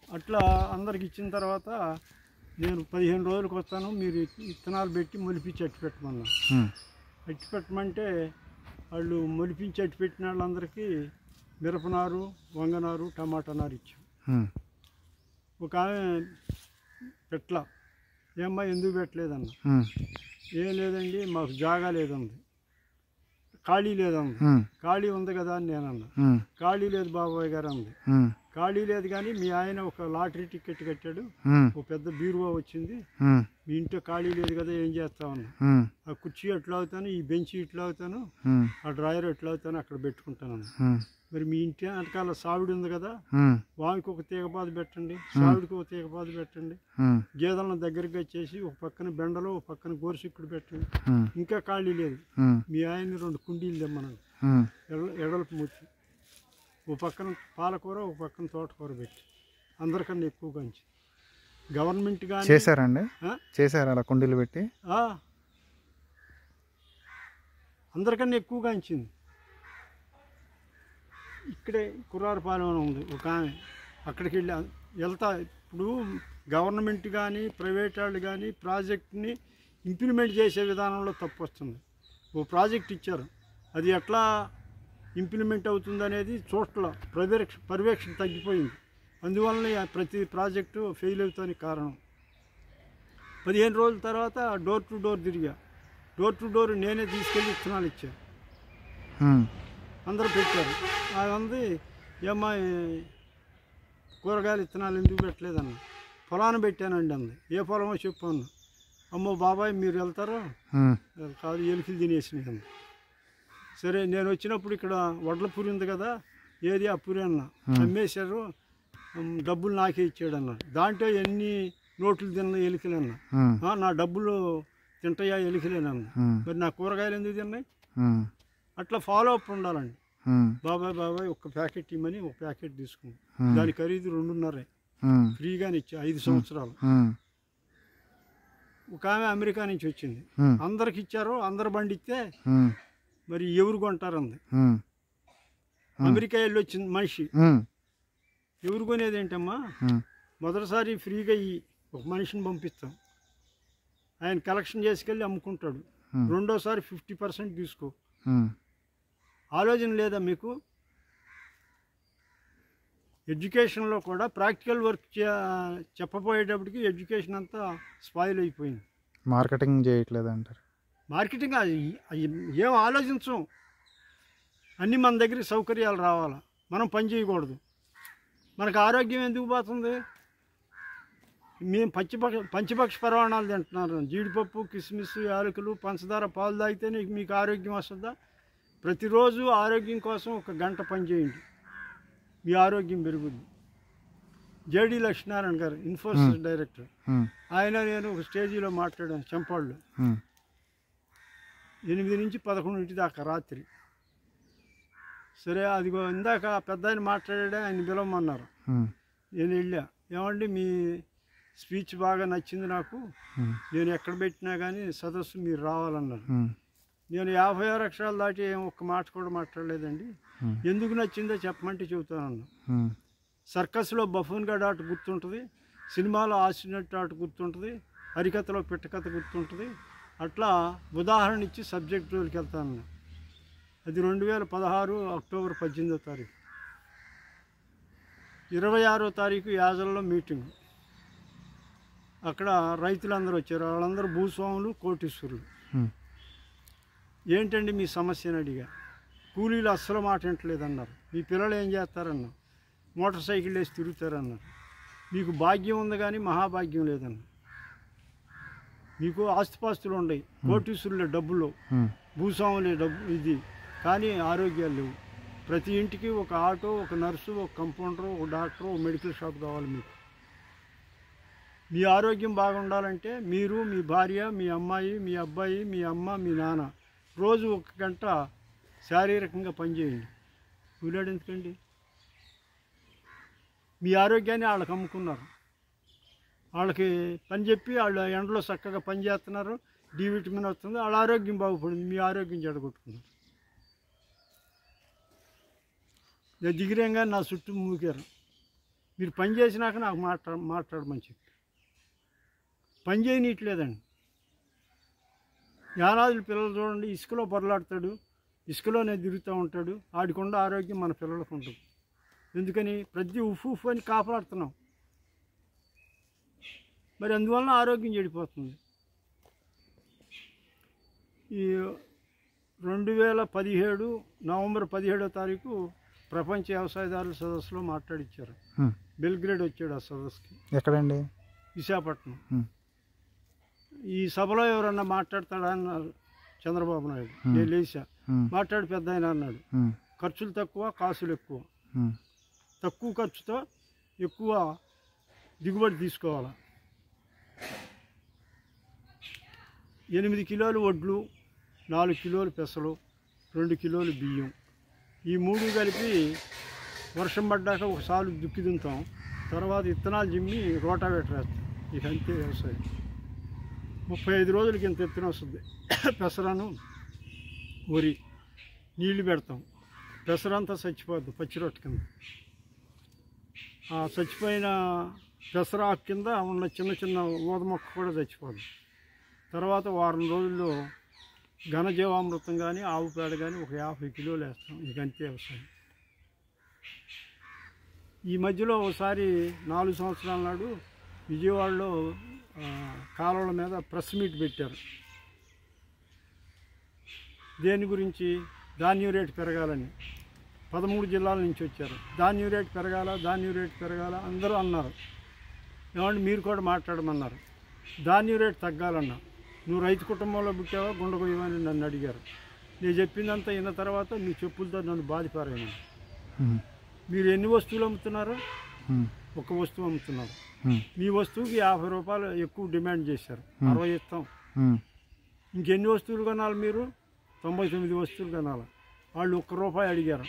అట్లా అందరికి ఇచ్చిన తర్వాత నేను పదిహేను రోజులకు వస్తాను మీరు విత్తనాలు పెట్టి మొలిపించి అట్టు పెట్టమన్నా ఉమ్, అట్టు పెట్టమంటే వాళ్ళు మొలిపించి అట్టు పెట్టిన వాళ్ళందరికీ మిరపనారు వంగనారు టమాటా నారు ఇచ్చాం ఉమ్, ఒక ఆమె పెట్ల ఏమ్మా ఎందుకు పెట్టలేదన్న ఉమ్, ఏం లేదండి మాకు జాగా లేదంది ఖాళీ లేదంది ఉమ్, ఖాళీ ఉంది కదా అని నేనన్నా ఉమ్, ఖాళీ లేదు బాబాయ్ గారు అంది ఉమ్, ఖాళీ లేదు కానీ మీ ఆయన ఒక లాటరీ టికెట్ కట్టాడు ఉమ్, ఒక పెద్ద బీరువా వచ్చింది ఉమ్, మీ ఇంట్లో ఖాళీ లేదు కదా ఏం చేస్తామన్నా ఉమ్, ఆ కుర్చీ ఎట్లా అవుతాను ఈ బెంచ్ ఇట్లా అవుతాను ఉమ్, ఆ డ్రాయర్ ఎట్లా అవుతాను అక్కడ పెట్టుకుంటాను ఉమ్, మరి మీ ఇంటి వెనకాల సావిడి ఉంది కదా ఉమ్, వామికి ఒక తీగపాదు పెట్టండి సావిడికి ఒక తీగపాదు పెట్టండి ఉమ్, గేదెలను దగ్గరికి వచ్చేసి ఒక పక్కన బెండలు ఒక పక్కన గోరుసిక్కుడు పెట్టండి ఉమ్, ఇంకా ఖాళీ లేదు ఉమ్, మీ ఆయన్ని రెండు కుండీలు తెమ్మనండి ఉమ్, ఎడ ఎడలపు మూర్తి ఓ పక్కన పాలకూర ఒక పక్కన తోటకూర పెట్టి అందరికన్నా ఎక్కువగా ఉంచి గవర్నమెంట్ కానీ చేశారండి ఆ? చేశారు అలా కుండీలు పెట్టి ఆ. అందరికన్నా ఎక్కువగా ఇచ్చింది ఇక్కడే కుర్రారపాలెం అని ఉంది ఒక ఆమె అక్కడికి వెళ్ళి వెళ్తా ఇప్పుడు గవర్నమెంట్ కానీ ప్రైవేట్ వాళ్ళు కానీ ప్రాజెక్ట్ని ఇంప్లిమెంట్ చేసే విధానంలో తప్పు వస్తుంది ఓ ప్రాజెక్ట్ ఇచ్చారు అది ఎట్లా ఇంప్లిమెంట్ అవుతుంది అనేది చోట్ల పర్యవేక్ష పర్యవేక్షణ తగ్గిపోయింది అందువలన ఈ ప్రతి ప్రాజెక్టు ఫెయిల్ అవుతానికి కారణం పదిహేను రోజుల తర్వాత డోర్ టు డోర్ తిరిగా డోర్ టు డోర్ నేనే తీసుకెళ్ళి విత్తనాలు ఇచ్చాను ఉమ్, అందరూ పెట్టారు అదంది ఏమ్మా ఈ కూరగాయలు విత్తనాలు ఎందుకు పెట్టలేదన్న పొలాన్ని పెట్టానండి అంది ఏ పొలమో చెప్పు అన్న అమ్మో బాబాయ్ మీరు వెళ్తారో ఉమ్, కాదు ఎలుకలు తినేసినాయి అంది సరే నేను వచ్చినప్పుడు ఇక్కడ వడ్ల పూరి ఉంది కదా ఏది ఆ పూరి అన్న అమ్మేశారు ఉమ్, డబ్బులు నాకే ఇచ్చాడు అన్నాడు దాంట్లో ఎన్ని నోట్లు తిన్న ఎలుకలు అన్నా ఉమ్, ఆ, నా డబ్బులు తింటాయా ఎలికలేనన్న ఉమ్, మరి నా కూరగాయలు ఎందుకు తిన్నాయి ఉమ్, అట్లా ఫాలో అప్ ఉండాలండి ఉమ్, బాబాయ్ బాబాయ్ ఒక ప్యాకెట్ ఇమ్మని ఒక ప్యాకెట్ తీసుకున్నాం Hmm. దాని ఖరీదు రెండున్నరే ఉమ్, ఫ్రీగానే ఇచ్చా ఐదు సంవత్సరాలు ఉమ్, ఒక ఆమె అమెరికా నుంచి వచ్చింది ఉమ్, అందరికి ఇచ్చారు అందరు బండి ఇస్తే ఉమ్, మరి ఎవరు కొంటారంది ఉమ్, అమెరికా వెళ్ళి వచ్చింది మనిషి ఉమ్, ఎవరు కొనేది ఏంటమ్మా ఉమ్, మొదటిసారి ఫ్రీగా ఈ ఒక మనిషిని పంపిస్తాం ఆయన కలెక్షన్ చేసుకెళ్ళి అమ్ముకుంటాడు Hmm. రెండోసారి ఫిఫ్టీ పర్సెంట్ తీసుకో ఉమ్, ఆలోచన లేదా మీకు ఎడ్యుకేషన్లో కూడా ప్రాక్టికల్ వర్క్ చే- చెప్పబోయేటప్పటికి ఎడ్యుకేషన్ అంతా స్పాయిల్ అయిపోయింది మార్కెటింగ్ చేయట్లేదు అంటారు మార్కెటింగ్ అది అది ఏం ఆలోచించం అన్నీ మన దగ్గర సౌకర్యాలు రావాలా మనం పని చేయకూడదు మనకు ఆరోగ్యం ఎందుకు పోతుంది మేము పంచపక్ష పంచపక్ష పరమాణాలు తింటున్నారు జీడిపప్పు కిస్మిస్ యాలకులు పంచదార పాలు తాగితేనే మీకు ఆరోగ్యం వస్తుందా ప్రతిరోజు ఆరోగ్యం కోసం ఒక గంట పని చేయండి మీ ఆరోగ్యం పెరుగుద్ది జేడి లక్ష్మీనారాయణ గారు ఇన్ఫోసిస్ డైరెక్టర్ ఉమ్, ఆయన నేను ఒక స్టేజీలో మాట్లాడాను చంపాళ్ళు ఉమ్, ఎనిమిది నుంచి పదకొండింటి దాకా రాత్రి సరే అదిగో ఇందాక ఆ పెద్ద ఆయన మాట్లాడాడే ఆయన పిలవమన్నారు ఉమ్, నేను వెళ్ళా ఏమండి మీ స్పీచ్ బాగా నచ్చింది నాకు ఉమ్, నేను ఎక్కడ పెట్టినా కానీ సదస్సు మీరు రావాలన్నారు ఉమ్, నేను యాభై ఆరు అక్షరాలు దాటి ఏం ఒక్క మాట కూడా మాట్లాడలేదండి ఉమ్, ఎందుకు నచ్చిందో చెప్పమంటే చెబుతానన్నా ఉమ్, సర్కస్లో బఫూన్ గడ్ ఆట గుర్తుంటుంది సినిమాలో ఆసినట్టు ఆట గుర్తుంటుంది హరికథలో పిట్టకథ గుర్తుంటుంది అట్లా ఉదాహరణ ఇచ్చి సబ్జెక్ట్ జోలికి వెళ్తాను అది రెండు వేల పదహారు అక్టోబర్ పద్దెనిమిదో తారీఖు ఇరవై ఆరో తారీఖు యాజల్లో మీటింగ్ అక్కడ రైతులందరూ వచ్చారు వాళ్ళందరూ భూస్వాములు కోటీశ్వరులు ఉమ్, ఏంటండి మీ సమస్య అని అడిగా కూలీలు అస్సలు మాట వింటలేదన్నారు మీ పిల్లలు ఏం చేస్తారన్నారు మోటార్ సైకిల్ వేసి తిరుగుతారన్నారు మీకు భాగ్యం ఉంది కానీ మహాభాగ్యం లేదన్నారు మీకు ఆస్తిపాస్తులు ఉన్నాయి కోటీశ్వరులే డబ్బులు ఉమ్, భూస్వాములే డబ్బు ఇది కానీ ఆరోగ్యాలు లేవు ప్రతి ఇంటికి ఒక ఆటో ఒక నర్సు ఒక కంపౌండర్ ఒక డాక్టర్ ఒక మెడికల్ షాప్ కావాలి మీకు మీ ఆరోగ్యం బాగుండాలంటే మీరు మీ భార్య మీ అమ్మాయి మీ అబ్బాయి మీ అమ్మ మీ నాన్న రోజు ఒక గంట శారీరకంగా పనిచేయండి కూలాడు ఎందుకండి మీ ఆరోగ్యాన్ని వాళ్ళకి అమ్ముకున్నారు వాళ్ళకి పని చెప్పి వాళ్ళు ఎండలో చక్కగా పని చేస్తున్నారు డి విటమిన్ వస్తుంది వాళ్ళ ఆరోగ్యం బాగుపడింది మీ ఆరోగ్యం చెడగొట్టుకున్నారు నేను దిగిరంగా నా చుట్టూ మూకారు మీరు పని చేసినాక నాకు మాట్లా మాట్లాడమని చెప్పి పని చేయనీయట్లేదండి యానాదుల పిల్లలు చూడండి ఇసుకలో పొరలాడతాడు ఇసుకలోనే తిరుగుతూ ఉంటాడు ఆడికొండ ఆరోగ్యం మన పిల్లలకు ఉంటుంది ఎందుకని ప్రతి ఉఫ్ ఉఫ్ అని కాపాడుతున్నాం మరి అందువలన ఆరోగ్యం చెడిపోతుంది ఈ రెండు వేల పదిహేడు నవంబర్ పదిహేడో తారీఖు ప్రపంచ వ్యవసాయదారుల సదస్సులో మాట్లాడిచ్చారు ఉమ్. బెల్గ్రేడ్ వచ్చాడు ఆ సదస్సుకి ఎక్కడండి విశాఖపట్నం ఉమ్. ఈ సభలో ఎవరన్నా మాట్లాడతాడా అన్నారు చంద్రబాబు నాయుడు Hmm. నేను లేచా ఉమ్. మాట్లాడి పెద్ద ఆయన అన్నాడు ఉమ్. ఖర్చులు తక్కువ కాసులు ఎక్కువ ఉమ్. తక్కువ ఖర్చుతో ఎక్కువ దిగుబడి తీసుకోవాలి ఎనిమిది కిలోలు వడ్లు నాలుగు కిలోలు పెసలు రెండు కిలోలు బియ్యం ఈ మూడు కలిపి వర్షం పడ్డాక ఒకసారి దుక్కి దున్నుతాం తర్వాత విత్తనాలు జిమ్మి రోటావేటర్ వేస్తాం ఇక అంతే వ్యవసాయం ముప్పై ఐదు రోజులకి ఇంత విత్తనం వస్తుంది పెసరను వరి నీళ్లు పెడతాం పెసరంతా చచ్చిపోద్ది పచ్చి రొట్టె కింద ఆ చచ్చిపోయిన పెసరాకు కింద ఉన్న చిన్న చిన్న ఊద మొక్క కూడా చచ్చిపోదు తర్వాత వారం రోజుల్లో ఘనజీవామృతం కానీ ఆవు పేడ కానీ ఒక యాభై కిలోలు వేస్తాం ఇక అంతే వ్యవసాయం ఈ మధ్యలో ఒకసారి నాలుగు సంవత్సరాల నాడు విజయవాడలో ఆ, కాలువల మీద ప్రెస్ మీట్ పెట్టారు దేని గురించి ధాన్యం రేటు పెరగాలని పదమూడు జిల్లాల నుంచి వచ్చారు ధాన్యం రేటు పెరగాల ధాన్యం రేటు పెరగాల అందరూ అన్నారు ఏమంటే మీరు కూడా మాట్లాడమన్నారు ధాన్యం రేటు తగ్గాలన్నా నువ్వు రైతు కుటుంబంలో పుట్టావా గుండెకొయ్యమని నన్ను అడిగారు నేను చెప్పిందంతా విన్న తర్వాత మీ చెప్పులతో నన్ను బాధిపారాయను ఉమ్. మీరు ఎన్ని వస్తువులు అమ్ముతున్నారు ఉమ్. ఒక వస్తువు అమ్ముతున్నారు ఉమ్. మీ వస్తువుకి యాభై రూపాయలు ఎక్కువ డిమాండ్ చేశారు అరవై ఇస్తాం ఉమ్. ఇంకెన్ని వస్తువులు కొనాలి మీరు తొంభై తొమ్మిది వస్తువులు కొనాలి వాళ్ళు ఒక్క రూపాయి అడిగారు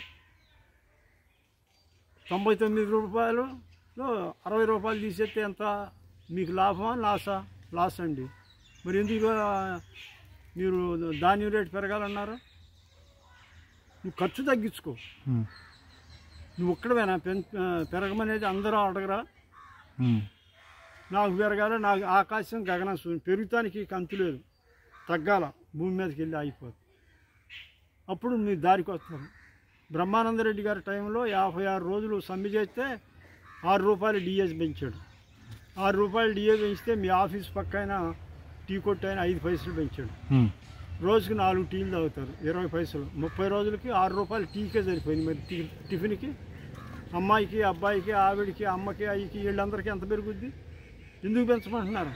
తొంభై తొమ్మిది రూపాయలు అరవై రూపాయలు తీసేస్తే ఎంత మీకు లాభమా లాసా లాస్ అండి మరి ఎందుకు ఆ, మీరు ధాన్యం రేటు పెరగాలన్నారు నువ్వు ఖర్చు తగ్గించుకో ఉమ్. నువ్వు ఒక్కడవేనా పెన్ ఆ, పెరగమనేది అందరూ అడగరా ఉమ్. నాకు పెరగాల నాకు ఆకాశం గగనం శూన్యం. పెరుగుతానికి కంతు లేదు తగ్గాల భూమి మీదకి వెళ్ళి ఆగిపోదు అప్పుడు మీ దారికి వస్తారు బ్రహ్మానందరెడ్డి గారి టైంలో యాభై ఆరు రోజులు సమ్మె చేస్తే ఆరు రూపాయలు డిఏ పెంచాడు ఆరు రూపాయలు డిఏ పెంచితే మీ ఆఫీస్ పక్కన టీ కొట్టు అయినా ఐదు పైసలు పెంచాడు ఉమ్. రోజుకి నాలుగు టీలు తాగుతారు ఇరవై పైసలు ముప్పై రోజులకి ఆరు రూపాయలు టీకే సరిపోయింది మరి టీ టిఫిన్కి అమ్మాయికి అబ్బాయికి ఆవిడికి అమ్మకి అయ్యకి వీళ్ళందరికీ ఎంత పెరుగుద్ది ఎందుకు పెంచమంటున్నారు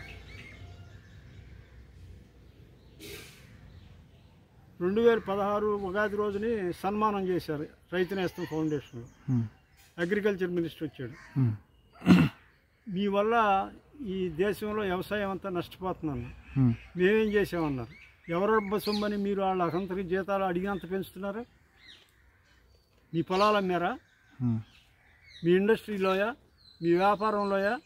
రెండు వేల పదహారు ఉగాది రోజుని సన్మానం చేశారు రైతు నేస్తం ఫౌండేషన్లో ఉమ్. అగ్రికల్చర్ మినిస్టర్ వచ్చాడు ఉమ్. మీ వల్ల ఈ దేశంలో వ్యవసాయం అంతా నష్టపోతున్నాను ఉమ్. మేమేం చేసామన్నారు ఎవరొబ్బ సొమ్మని మీరు వాళ్ళ అకంతకి జీతాలు అడిగినంత పెంచుతున్నారు మీ పొలాలు అమ్మారా ఉమ్. మీ ఇండస్ట్రీలోయా మీ వ్యాపారంలోయా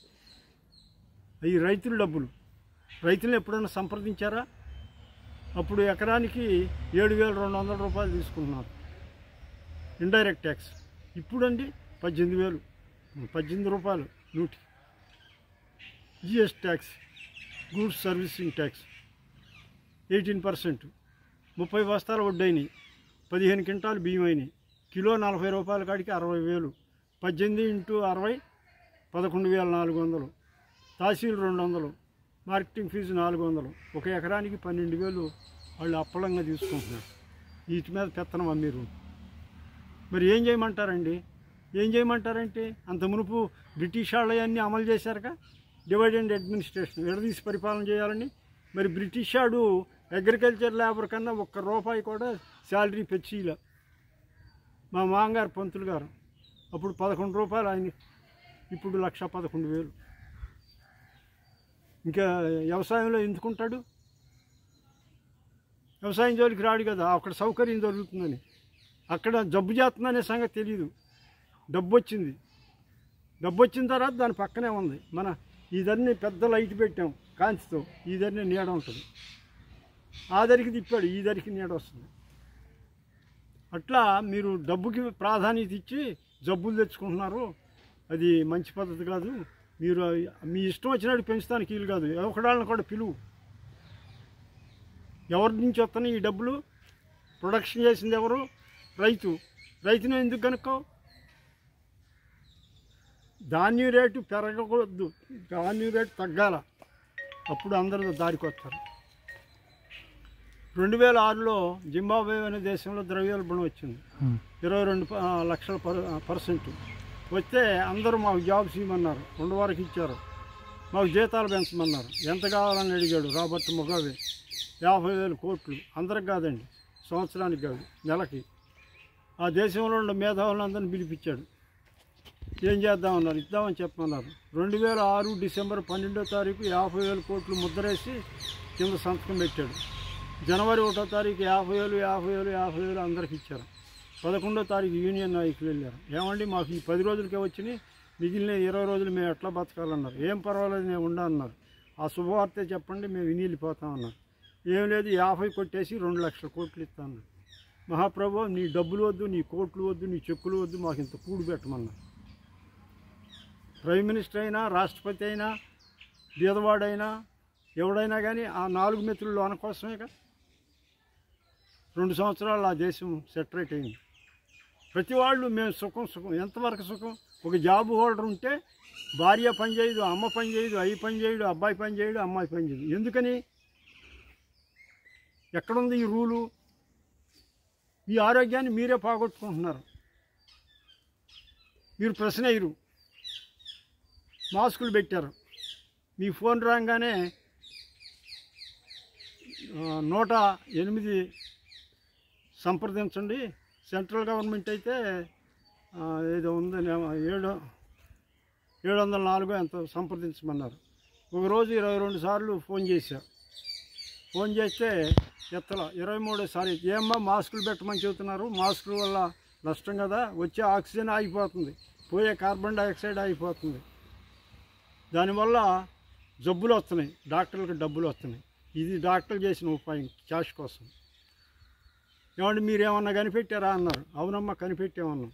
ఈ రైతుల డబ్బులు రైతులను ఎప్పుడైనా సంప్రదించారా అప్పుడు ఎకరానికి ఏడు వేల రెండు వందల రూపాయలు తీసుకుంటున్నారు ఇండైరెక్ట్ ట్యాక్స్ ఇప్పుడండి పద్దెనిమిది వేలు పద్దెనిమిది రూపాయలు నూటి GS tax goods servicing tax eighteen percent ముప్పై బస్తాలు వడ్డైనాయి పదిహేను క్వింటాలు బియ్యం అయినాయి కిలో నలభై రూపాయల కాడికి అరవై వేలు పద్దెనిమిది ఇంటూ అరవై పదకొండు వేల నాలుగు వందలు తహసీల్ రెండు వందలు మార్కెటింగ్ ఫీజు నాలుగు వందలు ఒక ఎకరానికి పన్నెండు వేలు వాళ్ళు అప్పలంగా తీసుకుంటున్నారు వీటి మీద పెత్తనం మీరు మరి ఏం చేయమంటారండి ఏం చేయమంటారంటే అంత మునుపు బ్రిటిష్ వాళ్ళు అన్నీ అమలు చేశారుగా డివైడ్ అండ్ అడ్మినిస్ట్రేషన్ విడదీసి పరిపాలన చేయాలని మరి బ్రిటిష్ వాడు అగ్రికల్చర్ లేబర్ కన్నా ఒక్క రూపాయి కూడా శాలరీ పెంచిలా మా మామగారు పంతులు గారు అప్పుడు పదకొండు రూపాయలు ఆయన ఇప్పుడు లక్ష పదకొండు వేలు ఇంకా వ్యవసాయంలో ఎందుకుంటాడు వ్యవసాయం జోలికి రాడు కదా అక్కడ సౌకర్యం దొరుకుతుందని అక్కడ జబ్బు చేస్తుందనే సంగతి తెలియదు డబ్బు వచ్చింది డబ్బు వచ్చిన తర్వాత దాని పక్కనే ఉంది మన ఇదన్నీ పెద్ద లైట్ పెట్టాం కాంతితో ఈ ధరని నీడ ఉంటుంది ఆ ధరికి తిప్పాడు ఈ ధరికి నీడ వస్తుంది అట్లా మీరు డబ్బుకి ప్రాధాన్యత ఇచ్చి జబ్బులు తెచ్చుకుంటున్నారు అది మంచి పద్ధతి కాదు మీరు మీ ఇష్టం వచ్చినట్టు పెంచుతానికి వీలు కాదు ఒకడాళ్ళని కూడా పిలువు ఎవరి నుంచి వస్తున్నాయి ఈ డబ్బులు ప్రొడక్షన్ చేసింది ఎవరు రైతు రైతుని ఎందుకు కనుక్కో ధాన్యం రేటు పెరగకూడదు ధాన్యం రేటు తగ్గాల అప్పుడు అందరూ దారికి వస్తారు రెండు వేల ఆరులో జింబాబే అనే దేశంలో ద్రవ్యోల్బణం వచ్చింది ఉమ్, ఇరవై రెండు ప- లక్షల పర్ పర్సెంట్ వస్తే అందరూ మాకు జాబ్స్ ఇవ్వమన్నారు రెండు వరకు ఇచ్చారు మాకు జీతాలు పెంచమన్నారు ఎంత కావాలని అడిగాడు రాబర్ట్ ముగాబే యాభై వేలు కోట్లు అందరికి కాదండి సంవత్సరానికి కాదు నెలకి ఆ దేశంలో ఉన్న మేధావులందరినీ పిలిపించాడు ఏం చేద్దామన్నారు ఇద్దామని చెప్పమన్నారు రెండు వేల ఆరు డిసెంబర్ పన్నెండో తారీఖు యాభై వేల కోట్లు ముద్రేసి కింద సంతకం పెట్టాడు జనవరి ఒకటో తారీఖు యాభై వేలు యాభై వేలు యాభై వేలు అందరికి ఇచ్చారు పదకొండో తారీఖు యూనియన్ నాయకులు వెళ్ళారు ఏమండి మాకు ఈ పది రోజులకే వచ్చినాయి మిగిలిన ఇరవై రోజులు మేము ఎట్లా బతకాలన్నారు ఏం పర్వాలేదు మేము ఉండా అన్నారు ఆ శుభవార్తే చెప్పండి మేము విని వెళ్ళిపోతామన్నారు ఏం లేదు యాభై కొట్టేసి రెండు లక్షల కోట్లు ఇస్తాను మహాప్రభు నీ డబ్బులు వద్దు నీ కోట్లు వద్దు నీ చెక్కులు వద్దు మాకు ఇంత కూడు పెట్టమన్నారు ప్రైమ్ మినిస్టర్ అయినా రాష్ట్రపతి అయినా బీదవాడైనా ఎవడైనా కానీ ఆ నాలుగు మిత్రులు లోన కోసమే కదా రెండు సంవత్సరాలు ఆ దేశం సెటరేట్ అయింది ప్రతి వాళ్ళు మేము సుఖం సుఖం ఎంతవరకు సుఖం ఒక జాబ్ హోల్డర్ ఉంటే భార్య పని చేయదు అమ్మ పని చేయదు అయ్యి పని చేయడు అబ్బాయి పని చేయడు అమ్మాయి పని చేయదు ఎందుకని ఎక్కడుంది ఈ రూలు మీ ఆరోగ్యాన్ని మీరే పోగొట్టుకుంటున్నారు మీరు ప్రశ్న అయ్యరు మాస్కులు పెట్టారు మీ ఫోన్ రాగానే ఆ, నూట ఎనిమిది సంప్రదించండి సెంట్రల్ గవర్నమెంట్ అయితే ఆ, ఏదో ఉందని ఏడు ఏడు వందల నాలుగు ఎంతో సంప్రదించమన్నారు ఒకరోజు ఇరవై రెండు సార్లు ఫోన్ చేశా ఫోన్ చేస్తే ఎత్తల ఇరవై మూడోసారి ఏమ్మా మాస్కులు పెట్టమని చెబుతున్నారు మాస్కుల వల్ల నష్టం కదా వచ్చే ఆక్సిజన్ ఆగిపోతుంది పోయే కార్బన్ డైఆక్సైడ్ ఆగిపోతుంది దానివల్ల జబ్బులు వస్తున్నాయి డాక్టర్లకు డబ్బులు వస్తున్నాయి ఇది డాక్టర్లు చేసిన ఉపాయం క్యాష్ కోసం ఏమంటే మీరేమన్నా కనిపెట్టారా అన్నారు అవునమ్మా కనిపెట్టామన్నాం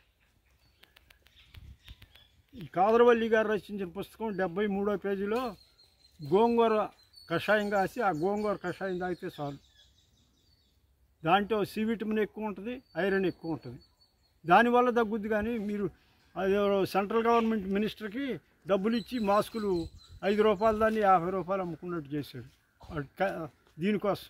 ఈ కాదరవల్లి గారు రచించిన పుస్తకం డెబ్బై మూడో పేజీలో గోంగూర కషాయం కాసి ఆ గోంగూర కషాయం తాగితే చాలు దాంట్లో సి విటమిన్ ఎక్కువ ఉంటుంది ఐరన్ ఎక్కువ ఉంటుంది దానివల్ల తగ్గుద్ది కానీ మీరు అది సెంట్రల్ గవర్నమెంట్ మినిస్టర్కి డబ్బులు ఇచ్చి మాస్కులు ఐదు రూపాయలు దాన్ని యాభై రూపాయలు అమ్ముకున్నట్టు చేశాడు వాడు క- దీనికోసం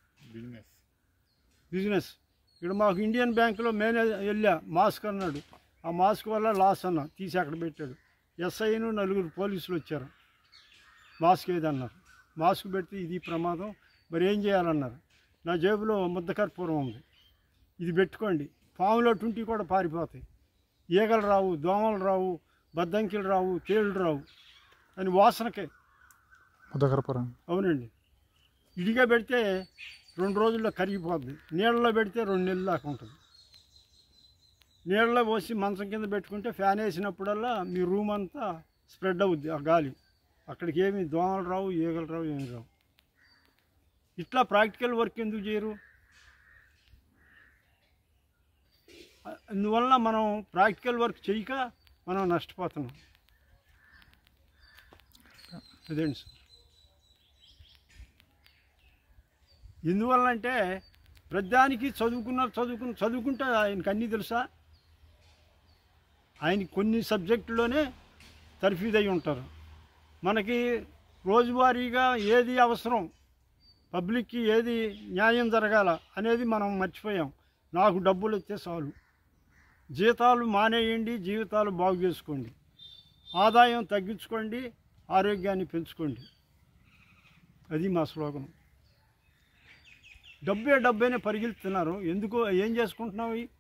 బిజినెస్ ఇక్కడ మాకు ఇండియన్ బ్యాంకులో మేనేజర్ వెళ్ళా మాస్క్ అన్నాడు ఆ మాస్క్ వల్ల లాస్ అన్నా తీసి అక్కడ పెట్టాడు ఎస్ఐను నలుగురు పోలీసులు వచ్చారు మాస్క్ ఏదన్నారు మాస్క్ పెడితే ఇది ప్రమాదం మరి ఏం చేయాలన్నారు నా జేబులో ముద్దకర్పూరం ఉంది ఇది పెట్టుకోండి పాములో టుంటి కూడా పారిపోతాయి ఈగలు రావు దోమలు రావు బద్దంకిలు రావు తేళ్ళు రావు అని వాసనకే ముద్దకరపురం అవునండి ఇడిగా పెడితే రెండు రోజుల్లో కరిగిపోద్ది నీళ్ళలో పెడితే రెండు నెలలు దాకా ఉంటుంది నీళ్ళలో పోసి మంచం కింద పెట్టుకుంటే ఫ్యాన్ వేసినప్పుడల్లా మీ రూమ్ అంతా స్ప్రెడ్ అవుద్ది ఆ గాలి అక్కడికి ఏమి దోమలు రావు ఈగలు రావు ఏమి రావు ఇట్లా ప్రాక్టికల్ వర్క్ ఎందుకు చేయరు అ- అందువల్ల మనం ప్రాక్టికల్ వర్క్ చేయక మనం నష్టపోతున్నాం అదేంటి సార్ ఎందువల్ల అంటే ప్రతిదానికి చదువుకున్నారు చదువుకున్న చదువుకుంటే ఆయనకి అన్నీ తెలుసా ఆయన కొన్ని సబ్జెక్టులోనే తర్ఫీదై ఉంటారు మనకి రోజువారీగా ఏది అవసరం పబ్లిక్కి ఏది న్యాయం జరగాల అనేది మనం మర్చిపోయాం నాకు డబ్బులు ఇస్తే చాలు జీతాలు మానేయండి జీవితాలు బాగు చేసుకోండి ఆదాయం తగ్గించుకోండి ఆరోగ్యాన్ని పెంచుకోండి అది మా స్లోగనం డబ్బే డబ్బేనే పరిగెత్తుతున్నారు ఎందుకు ఏం చేసుకుంటున్నావు ఇవి?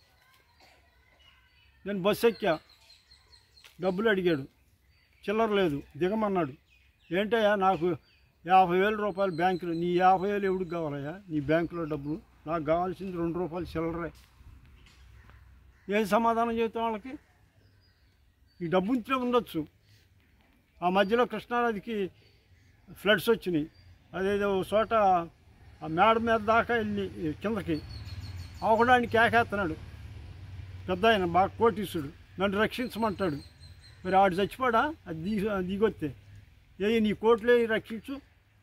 నేను బస్సు ఎక్కా డబ్బులు అడిగాడు చిల్లర లేదు దిగమన్నాడు ఏంటయ్యా నాకు యాభై వేల రూపాయలు బ్యాంకులో నీ యాభై వేలు ఎవడికి కావాలయ్యా నీ బ్యాంకులో డబ్బులు నాకు కావాల్సింది రెండు రూపాయలు చిల్లరే ఏం సమాధానం చెబుతాం వాళ్ళకి ఈ డబ్బు ఉంటే ఉండొచ్చు ఆ మధ్యలో కృష్ణానదికి ఫ్లడ్స్ వచ్చినాయి అదేదో ఓ చోట ఆ మేడ మీద దాకా వెళ్ళి కిందకి ఆవడానికి కేకేస్తున్నాడు పెద్ద ఆయన బాగా కోటీసుడు నన్ను రక్షించమంటాడు మరి ఆడు చచ్చిపోడా అది దిగి దిగొస్తే ఏ నీ కోట్లే రక్షించు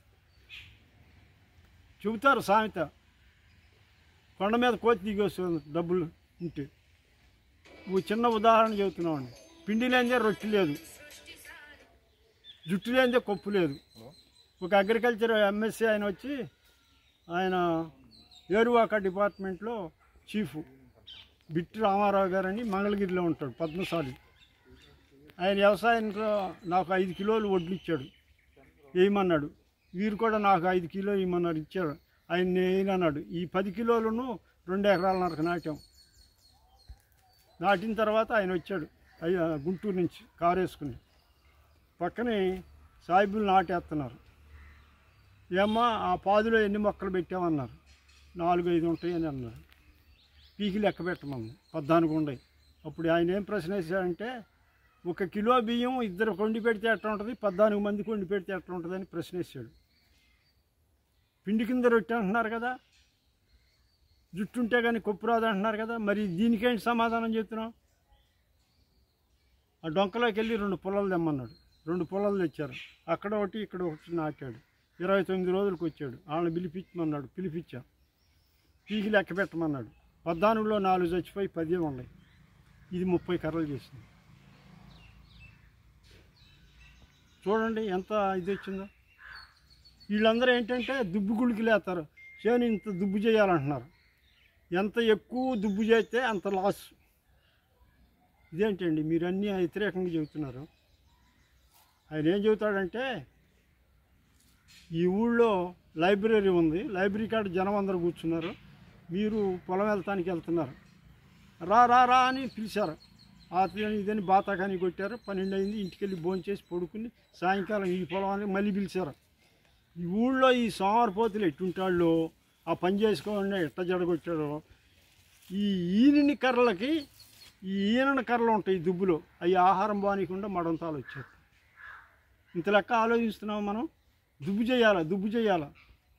చెబుతారు సామెత కొండ మీద కోతి దిగి వస్తుంది డబ్బులు ఉంటే ఓ చిన్న ఉదాహరణ చెబుతున్నామండి పిండి లేనిదే రొట్టె లేదు జుట్టు లేనిదే కొప్పు లేదు ఒక అగ్రికల్చర్ ఎంఎస్సీ ఆయన వచ్చి ఆయన ఏరువాక డిపార్ట్మెంట్లో చీఫ్ బిట్టి రామారావు గారని మంగళగిరిలో ఉంటాడు పద్మశాలి ఆయన వ్యవసాయంలో నాకు ఐదు కిలోలు వడ్లు ఇచ్చాడు వేయమన్నాడు వీరు కూడా నాకు ఐదు కిలో ఇమ్మన్నారు ఇచ్చాడు ఆయన నేను అన్నాడు ఈ పది కిలోలను రెండు ఎకరాలన్నరకు నాటాం నాటిన తర్వాత ఆయన వచ్చాడు అయ్య గుంటూరు నుంచి కారు వేసుకుని పక్కనే సాయిబులు నాటేస్తున్నారు ఏమ్మా ఆ పాదులో ఎన్ని మొక్కలు పెట్టామన్నారు నాలుగు ఐదు ఉంటాయని అన్నారు పీకి లెక్క పెట్టమని పద్నాలుగు ఉన్నాయి అప్పుడు ఆయన ఏం ప్రశ్న వేశాడంటే ఒక కిలో బియ్యం ఇద్దరు కొండి పెడితే ఎట్లా ఉంటుంది పద్నాలుగు మంది కొండి పెడితే ఎట్లా ఉంటుంది అని ప్రశ్న వేశాడు పిండి కింద రొట్టె అంటున్నారు కదా జుట్టు ఉంటే కానీ కొప్పు రాదు అంటున్నారు కదా మరి దీనికేంటి సమాధానం చెప్తున్నాం ఆ డొంకలోకి వెళ్ళి రెండు పొలాలు తెమ్మన్నాడు రెండు పొలాలు తెచ్చారు అక్కడ ఒకటి ఇక్కడ ఒకటి నాటాడు ఇరవై తొమ్మిది రోజులకు వచ్చాడు వాళ్ళని పిలిపించమన్నాడు పిలిపించా పీకి లెక్క పెట్టమన్నాడు పద్నాలుగులో నాలుగు చచ్చిపోయి పదే ఉన్నాయి ఇది ముప్పై కర్రలు చేసింది చూడండి ఎంత ఇది వచ్చిందో వీళ్ళందరూ ఏంటంటే దుబ్బు గుళ్ళకి లేస్తారు చేను ఇంత దుబ్బు చేయాలంటున్నారు ఎంత ఎక్కువ దుబ్బు చేస్తే అంత లాస్ ఇదేంటండి మీరు అన్నీ వ్యతిరేకంగా చెబుతున్నారు ఆయన ఏం చెబుతాడంటే ఈ ఊళ్ళో లైబ్రరీ ఉంది లైబ్రరీ కాడ జనం అందరూ కూర్చున్నారు మీరు పొలం వెళ్తానికి వెళ్తున్నారు రా రా రా అని పిలిచారు అతని ఇదని బాతాకాని కొట్టారు పన్నెండు అయింది ఇంటికి వెళ్ళి భోంచేసి పడుకుని సాయంకాలం ఈ పొలం అని మళ్ళీ పిలిచారు ఈ ఊళ్ళో ఈ సోమవారపోతులు ఎట్టుంటాళ్ళు ఆ పని చేసుకోండి ఎట్ట జడగొట్టాడో ఈ ఈనిని కర్రలకి ఈ ఈనని కర్రలు ఉంటాయి దుబ్బులో అవి ఆహారం బానికుండా మడంతాలు వచ్చారు ఇంత లెక్క ఆలోచిస్తున్నాం మనం దుబ్బు చేయాలా దుబ్బు చేయాలా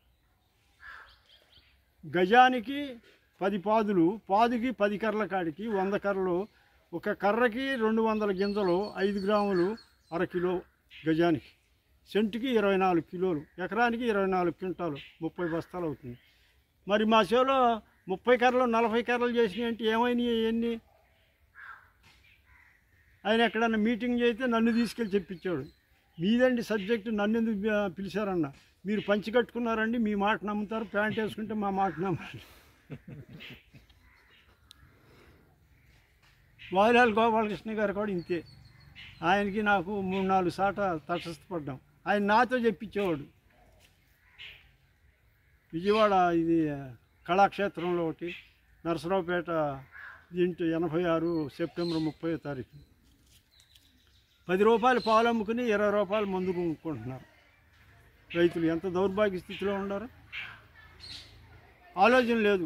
గజానికి పది పాదులు పాదుకి పది కర్రల కాడికి వంద కర్రలు ఒక కర్రకి రెండు వందల గింజలు ఐదు గ్రాములు అర కిలో గజానికి సెంటుకి ఇరవై నాలుగు కిలోలు ఎకరానికి ఇరవై నాలుగు క్వింటాలు ముప్పై బస్తాలు అవుతుంది మరి మా చేలో ముప్పై కర్రలు నలభై కర్రలు చేసినాయి అంటే ఏమైనాయి ఎన్ని ఆయన ఎక్కడన్నా మీటింగ్ చేస్తే నన్ను తీసుకెళ్ళి చెప్పించాడు మీదండి సబ్జెక్టు నన్ను ఎందుకు పి- పిలిచారన్న మీరు పంచి కట్టుకున్నారండి మీ మాట నమ్ముతారు ప్యాంట్ వేసుకుంటే మా మాట నమ్మరు వాయిలాల్ గోపాలకృష్ణ గారు కూడా ఇంతే ఆయనకి నాకు మూడు నాలుగు సాట తటస్థపడ్డాం ఆయన నాతో చెప్పించేవాడు విజయవాడ ఇది కళాక్షేత్రంలో ఒకటి నరసరావుపేట దీంట్లో ఎనభై ఆరు సెప్టెంబర్ ముప్పై తారీఖు పది రూపాయలు పాలు అమ్ముకుని ఇరవై రూపాయలు మందు కొనుక్కుంటున్నారు రైతులు ఎంత దౌర్భాగ్య స్థితిలో ఉన్నారు ఆలోచన లేదు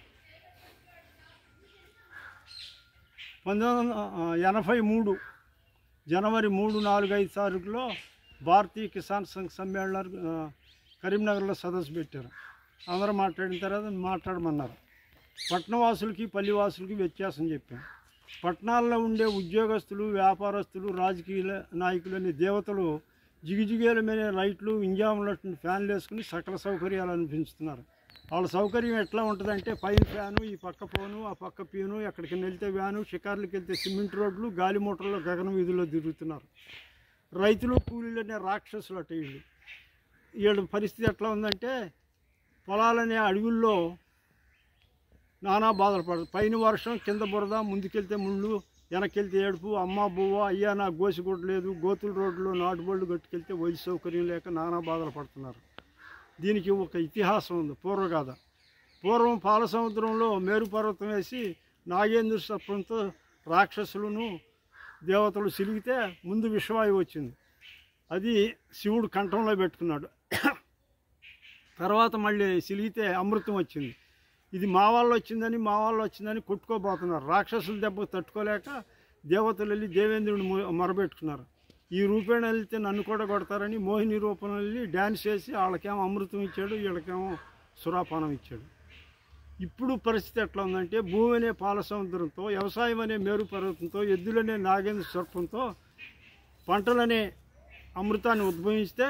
పంతొమ్మిది వందల ఆ, ఎనభై మూడు జనవరి మూడు నాలుగు ఐదు తారీఖులో భారతీయ కిసాన్ సంఘ్ సమ్మేళనాలు ఆ, కరీంనగర్లో సదస్సు పెట్టారు అందరూ మాట్లాడిన తర్వాత మాట్లాడమన్నారు పట్టణవాసులకి పల్లివాసులకి వ్యత్యాసం చెప్పాం పట్టణాల్లో ఉండే ఉద్యోగస్తులు వ్యాపారస్తులు రాజకీయ నాయకులు అనే దేవతలు జిగిజిగేల మీద లైట్లు ఇంజాములు ఫ్యాన్లు వేసుకుని సకల సౌకర్యాలు అనిపించుతున్నారు వాళ్ళ సౌకర్యం ఎట్లా ఉంటుందంటే పైన ఫ్యాను ఈ పక్క ఫోను ఆ పక్క పీను ఎక్కడికి వెళ్తే వ్యాను షికార్లకు వెళ్తే సిమెంట్ రోడ్లు గాలి మోటార్లు గగన వీధుల్లో తిరుగుతున్నారు రైతులు కూలీలు అనే రాక్షసులు అట వీళ్ళు వీళ్ళ పరిస్థితి ఎట్లా ఉందంటే పొలాలనే అడవుల్లో నానా బాధలు పడదు పైన వర్షం కింద బురద ముందుకెళ్తే ముళ్ళు వెనకెళ్తే ఏడుపు అమ్మ బువ్వ అయ్యా నాకు గోసిగుడ్డ లేదు గోతుల రోడ్లు నాటుబళ్ళు గట్టుకెళ్తే వైద్య సౌకర్యం లేక నానా బాధలు పడుతున్నారు దీనికి ఒక ఇతిహాసం ఉంది పూర్వగాథ పూర్వం పాల సముద్రంలో మేరు పర్వతం వేసి నాగేంద్ర సర్పంతో రాక్షసులను దేవతలు సిలిగితే ముందు విషవాయువు వచ్చింది అది శివుడు కంఠంలో పెట్టుకున్నాడు తర్వాత మళ్ళీ సిలిగితే అమృతం వచ్చింది ఇది మా వాళ్ళు వచ్చిందని మా వాళ్ళు వచ్చిందని కొట్టుకోబోతున్నారు రాక్షసుల దెబ్బ తట్టుకోలేక దేవతలు వెళ్ళి దేవేంద్రుని మొ- మొరబెట్టుకున్నారు ఈ రూపేణ వెళ్తే నన్ను కూడా కొడతారని మోహిని రూపంలో వెళ్ళి డ్యాన్స్ చేసి వాళ్ళకేమో అమృతం ఇచ్చాడు వీళ్ళకేమో సురాపానం ఇచ్చాడు ఇప్పుడు పరిస్థితి ఎట్లా ఉందంటే భూమి అనే పాల సముద్రంతో వ్యవసాయం అనే మేరు పర్వతంతో ఎద్దులనే నాగేంద్ర సర్పంతో పంటలనే అమృతాన్ని ఉద్భవిస్తే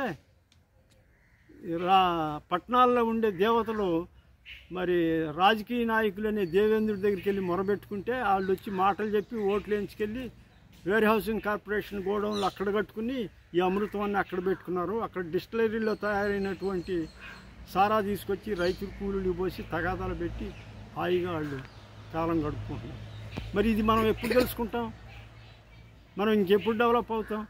రా పట్టణాల్లో ఉండే దేవతలు మరి రాజకీయ నాయకులనే దేవేంద్రుడి దగ్గరికి వెళ్ళి మొరబెట్టుకుంటే వాళ్ళు వచ్చి మాటలు చెప్పి ఓట్లు వేయించుకెళ్ళి వేర్ హౌసింగ్ కార్పొరేషన్ గోడౌన్లు అక్కడ కట్టుకుని ఈ అమృతాన్ని అక్కడ పెట్టుకున్నారు అక్కడ డిస్టిలరీలో తయారైనటువంటి సారా తీసుకొచ్చి రైతులు కూలీలు పోసి తగాదాలు పెట్టి హాయిగా వాళ్ళు కాలం గడుపుకుంటున్నారు మరి ఇది మనం ఎప్పుడు తెలుసుకుంటాం మనం ఇంకెప్పుడు డెవలప్ అవుతాం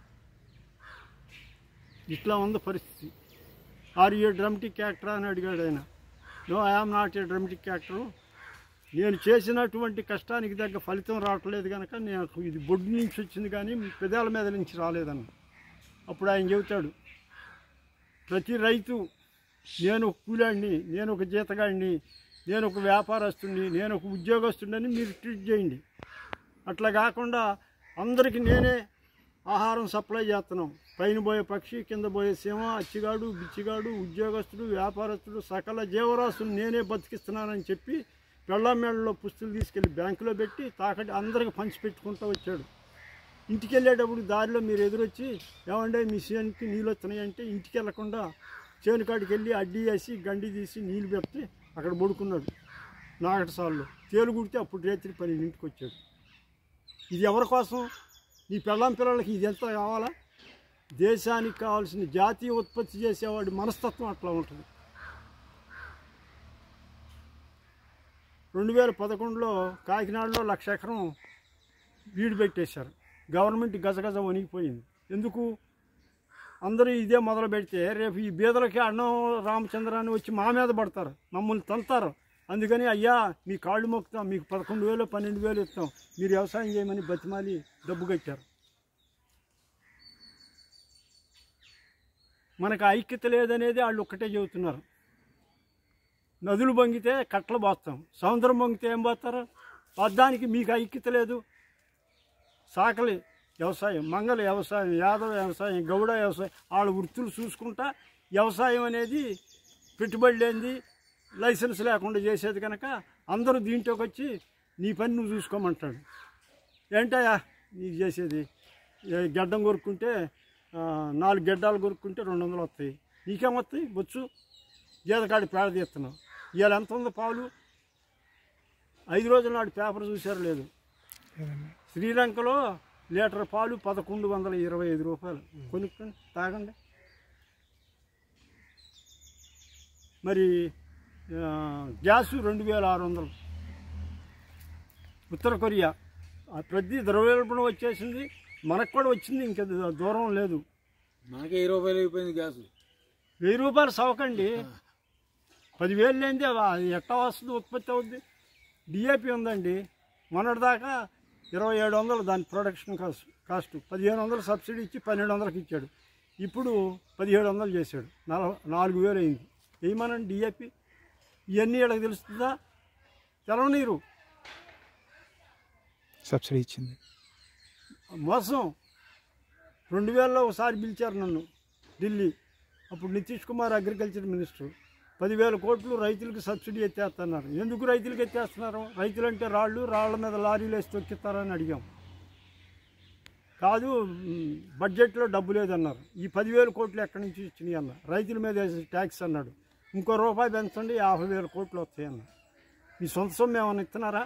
ఇట్లా ఉంది పరిస్థితి ఆర్ యూ డ్రమటిక్ యాక్టర్ అని అడిగాడు ఆయన no I am not a dramatic actor నేను చేసినటువంటి కష్టానికి తగ్గ ఫలితం రావట్లేదు కనుక నాకు ఇది బొడ్డు నుంచి వచ్చింది కానీ పెదాల మీద నుంచి రాలేదన్న అప్పుడు ఆయన చెబుతాడు ప్రతి రైతు నేను ఒక కూలాడిని నేను ఒక జీతగాడిని నేను ఒక వ్యాపారస్తుడిని నేను ఒక ఉద్యోగస్తుడిని మీరు ట్రీట్ చేయండి అట్లా కాకుండా అందరికీ నేనే ఆహారం సప్లై చేస్తున్నాం పైన పోయే పక్షి కింద పోయే సింహ అచ్చిగాడు బిచ్చిగాడు ఉద్యోగస్తుడు వ్యాపారస్తుడు సకల జీవరాశులు నేనే బతికిస్తున్నానని చెప్పి పెళ్ళ మేడలో పుస్తులు తీసుకెళ్ళి బ్యాంకులో పెట్టి తాకటి అందరికి పంచి పెట్టుకుంటూ వచ్చాడు ఇంటికి వెళ్ళేటప్పుడు దారిలో మీరు ఎదురొచ్చి ఏమంటే మీ చేనుకి నీళ్ళు వస్తున్నాయంటే ఇంటికి వెళ్ళకుండా చేను కాడికి వెళ్ళి అడ్డీ వేసి గండి తీసి నీళ్ళు పెట్టి అక్కడ పడుకున్నాడు నాగటసాల్లో తేలు కుడితే అప్పుడు రేత్రి పని ఇంటికి వచ్చాడు ఇది ఎవరి కోసం నీ పెళ్ళాం పిల్లలకి ఇది ఎంత కావాలా దేశానికి కావాల్సిన జాతీయ ఉత్పత్తి చేసేవాడి మనస్తత్వం అట్లా ఉంటుంది రెండు వేల పదకొండులో కాకినాడలో లక్ష ఎకరం వీడు పెట్టేశారు గవర్నమెంట్ గజగజ వణిగిపోయింది ఎందుకు అందరూ ఇదే మొదలు పెడితే రేపు ఈ బీదలకి అన్నం రామచంద్రాన్ని వచ్చి మా మీద పడతారు మమ్మల్ని తంతారు అందుకని అయ్యా మీ కాళ్ళు మొక్కుతాం మీకు పదకొండు వేలు పన్నెండు వేలు ఇస్తాం మీరు వ్యవసాయం చేయమని బతిమాలి డబ్బు కట్టారు మనకు ఐక్యత లేదనేది వాళ్ళు ఒక్కటే చెబుతున్నారు నదులు పొంగితే కట్టలు పోస్తాం సముద్రం పొంగితే ఏం పోతారు పద్దానికి మీకు ఐక్యత లేదు సాకలి వ్యవసాయం మంగళ వ్యవసాయం యాదవ వ్యవసాయం గౌడ వ్యవసాయం వాళ్ళ వృత్తులు చూసుకుంటా వ్యవసాయం అనేది పెట్టుబడి లేనిది లైసెన్స్ లేకుండా చేసేది కనుక అందరూ దీంట్లోకి వచ్చి నీ పని నువ్వు చూసుకోమంటాడు ఏంటయ్యా నీకు చేసేది ఏ గడ్డం కొరుక్కుంటే ఆ, నాలుగు గడ్డాలు కొరుక్కుంటే రెండు వందలు వస్తాయి నీకేమొస్తాయి బొచ్చు గీదకాడి పేడ తీస్తున్నావు ఇవాళ ఎంత ఉందో పాలు ఐదు రోజుల నాడు పేపర్ చూసారు లేదు శ్రీలంకలో లీటర్ పాలు పదకొండు వందల ఇరవై ఐదు రూపాయలు కొనుక్కోండి తాగండి మరి ఆ, గ్యాసు రెండు వేల ఆరు వందలు ఉత్తర కొరియా ఆ ప్రతి ద్రవ్యోల్బణం వచ్చేసింది మనకు కూడా వచ్చింది ఇంకా ద- దూరం లేదు మనకే ఇరవై రూపాయలు అయిపోయింది గ్యాస్ వెయ్యి రూపాయలు సవకండి పదివేలు లేనిది అవ- అది ఎట్టా వస్తుంది ఉత్పత్తి అవుద్ది డిఏపి ఉందండి మొన్నటిదాకా ఇరవై ఏడు వందలు దాని ప్రొడక్షన్ కాస్ట్ కాస్ట్ పదిహేను వందలు సబ్సిడీ ఇచ్చి పన్నెండు వందలకి ఇచ్చాడు ఇప్పుడు పదిహేడు వందలు చేశాడు నలభై నాలుగు వేలు అయింది వేయమనండి డిఏపి ఇవన్నీ వీళ్ళకి తెలుస్తుందా తెలవనీరు సబ్సిడీ ఇచ్చింది మోసం రెండు వేలలో ఒకసారి పిలిచారు నన్ను ఢిల్లీ అప్పుడు నితీష్ కుమార్ అగ్రికల్చర్ మినిస్టర్ పదివేల కోట్లు రైతులకు సబ్సిడీ ఎత్తేస్తున్నారు ఎందుకు రైతులకు ఎత్తేస్తున్నారు రైతులు అంటే రాళ్ళు రాళ్ల మీద లారీలు వేసి తొక్కిస్తారని అడిగాం కాదు మ్, బడ్జెట్లో డబ్బు లేదన్నారు ఈ పదివేల కోట్లు ఎక్కడి నుంచి ఇచ్చినాయి అన్న రైతుల మీద వేసే ట్యాక్స్ అన్నాడు ఇంకో రూపాయి పెంచండి యాభై వేల కోట్లు వస్తాయన్న మీ సొంత సొమ్ము ఏమైనా ఇస్తున్నారా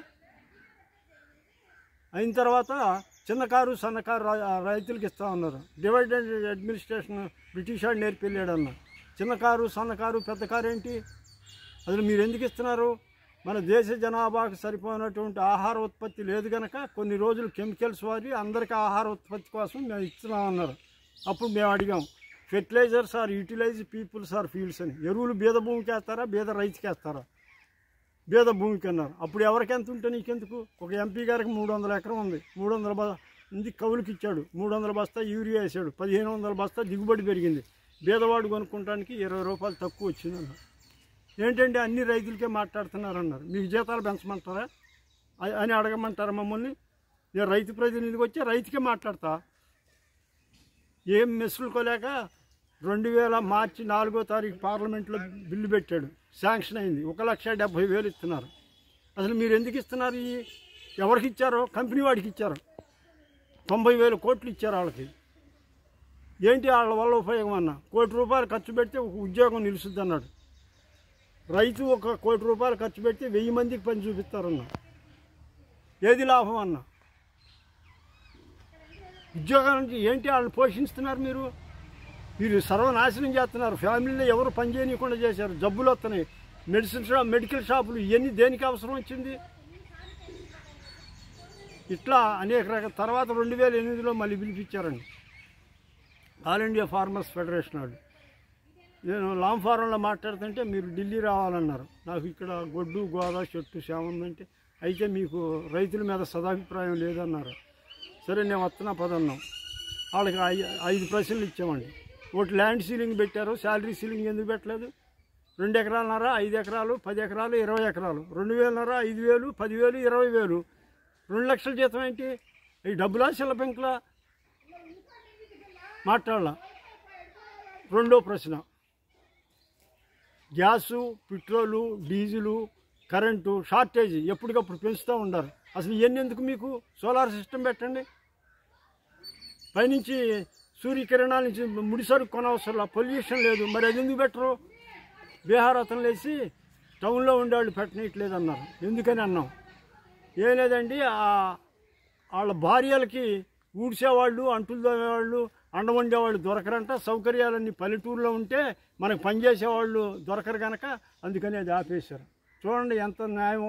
అయిన తర్వాత చిన్నకారు సన్నకారు రా- రైతులకు ఇస్తా ఉన్నారు డివైడెడ్ అడ్మినిస్ట్రేషన్ బ్రిటిష్ వాడు నేర్పి వెళ్ళాడు అన్న చిన్నకారు సన్నకారు పెద్ద కారు ఏంటి అసలు మీరు ఎందుకు ఇస్తున్నారు మన దేశ జనాభాకు సరిపోయినటువంటి ఆహార ఉత్పత్తి లేదు కనుక కొన్ని రోజులు కెమికల్స్ వాడి అందరికీ ఆహార ఉత్పత్తి కోసం మేము ఇస్తున్నామన్నారు అప్పుడు మేము అడిగాం fertilisers are utilise peoples are fields అని ఎరువులు బీద భూమికి వేస్తారా బీద రైతుకి వేస్తారా బీద భూమికి అన్నారు అప్పుడు ఎవరికి ఎంత ఉంటే నీకెందుకు ఒక ఎంపీ గారికి మూడు వందల ఎకరం ఉంది మూడు వందల బ ఉంది కవులకి ఇచ్చాడు మూడు వందల బస్తా యూరియా వేసాడు పదిహేను వందల బస్తా దిగుబడి పెరిగింది బీదవాడు కొనుక్కోవడానికి ఇరవై రూపాయలు తక్కువ వచ్చిందన్న ఏంటంటే అన్ని రైతులకే మాట్లాడుతున్నారన్నారు మీకు జీతాలు పెంచమంటారా అ- అని అడగమంటారా మమ్మల్ని నేను రైతు ప్రతినిధికి వచ్చి రైతుకే మాట్లాడతా ఏం మెసులుకోలేక రెండు వేల మార్చి నాలుగో తారీఖు పార్లమెంట్లో బిల్లు పెట్టాడు శాంక్షన్ అయింది ఒక లక్ష డెబ్భై వేలు ఇస్తున్నారు అసలు మీరు ఎందుకు ఇస్తున్నారు ఈ ఎవరికి ఇచ్చారో కంపెనీ వాడికి ఇచ్చారు తొంభై వేల కోట్లు ఇచ్చారు వాళ్ళకి ఏంటి వాళ్ళ వల్ల ఉపయోగం అన్న కోటి రూపాయలు ఖర్చు పెడితే ఒక ఉద్యోగం నిలుస్తుంది అన్నాడు రైతు ఒక కోటి రూపాయలు ఖర్చు పెడితే వెయ్యి మందికి పని చూపిస్తారన్న ఏది లాభం అన్న ఉద్యోగానికి ఏంటి వాళ్ళని పోషిస్తున్నారు మీరు మీరు సర్వనాశనం చేస్తున్నారు ఫ్యామిలీలో ఎవరు పని చేయనీయకుండా చేశారు జబ్బులు వస్తున్నాయి మెడిసిన్ షాప్ మెడికల్ షాపులు ఇవన్నీ దేనికి అవసరం వచ్చింది ఇట్లా అనేక రకాల తర్వాత రెండు వేల ఎనిమిదిలో మళ్ళీ పిలిపించారండి ఆల్ ఇండియా ఫార్మర్స్ ఫెడరేషన్ వాళ్ళు నేను లాంగ్ ఫారంలో మాట్లాడుతుంటే మీరు ఢిల్లీ రావాలన్నారు నాకు ఇక్కడ గొడ్డు గోదా చెట్టు సేవ ఉందంటే అయితే మీకు రైతుల మీద సదాభిప్రాయం లేదన్నారు సరే నేను వస్తున్నా పదన్నాం వాళ్ళకి ఐ- ఐదు ప్రశ్నలు ఇచ్చామండి ఒకటి ల్యాండ్ సీలింగ్ పెట్టారు శాలరీ సీలింగ్ ఎందుకు పెట్టలేదు రెండు ఎకరాలన్నర ఐదు ఎకరాలు పది ఎకరాలు ఇరవై ఎకరాలు రెండు వేలన్నర ఐదు వేలు పదివేలు ఇరవై వేలు రెండు లక్షల జీతం ఏంటి ఈ డబ్బులా చిల్ల పెంకులా మాట్లాడాల రెండో ప్రశ్న gas petrol diesel current shortage ఎప్పటికప్పుడు పెంచుతూ ఉండారు అసలు ఇవన్నీ ఎందుకు మీకు సోలార్ సిస్టమ్ పెట్టండి పైనుంచి సూర్యకిరణాల నుంచి ముడిసరుకు కొనవసరం పొల్యూషన్ లేదు మరి అది ఎందుకు పెట్టరు బీహార్ అతను లేచి టౌన్లో ఉండేవాళ్ళు పెట్టనట్లేదు అన్నారు ఎందుకని అన్నాం ఏం లేదండి ఆ- వాళ్ళ భార్యలకి ఊడ్చేవాళ్ళు అంటులు తోమేవాళ్ళు అండ వండేవాళ్ళు దొరకరంట సౌకర్యాలన్నీ పల్లెటూరులో ఉంటే మనకు పనిచేసేవాళ్ళు దొరకరు కనుక అందుకని అది ఆపేశారు చూడండి ఎంత న్యాయం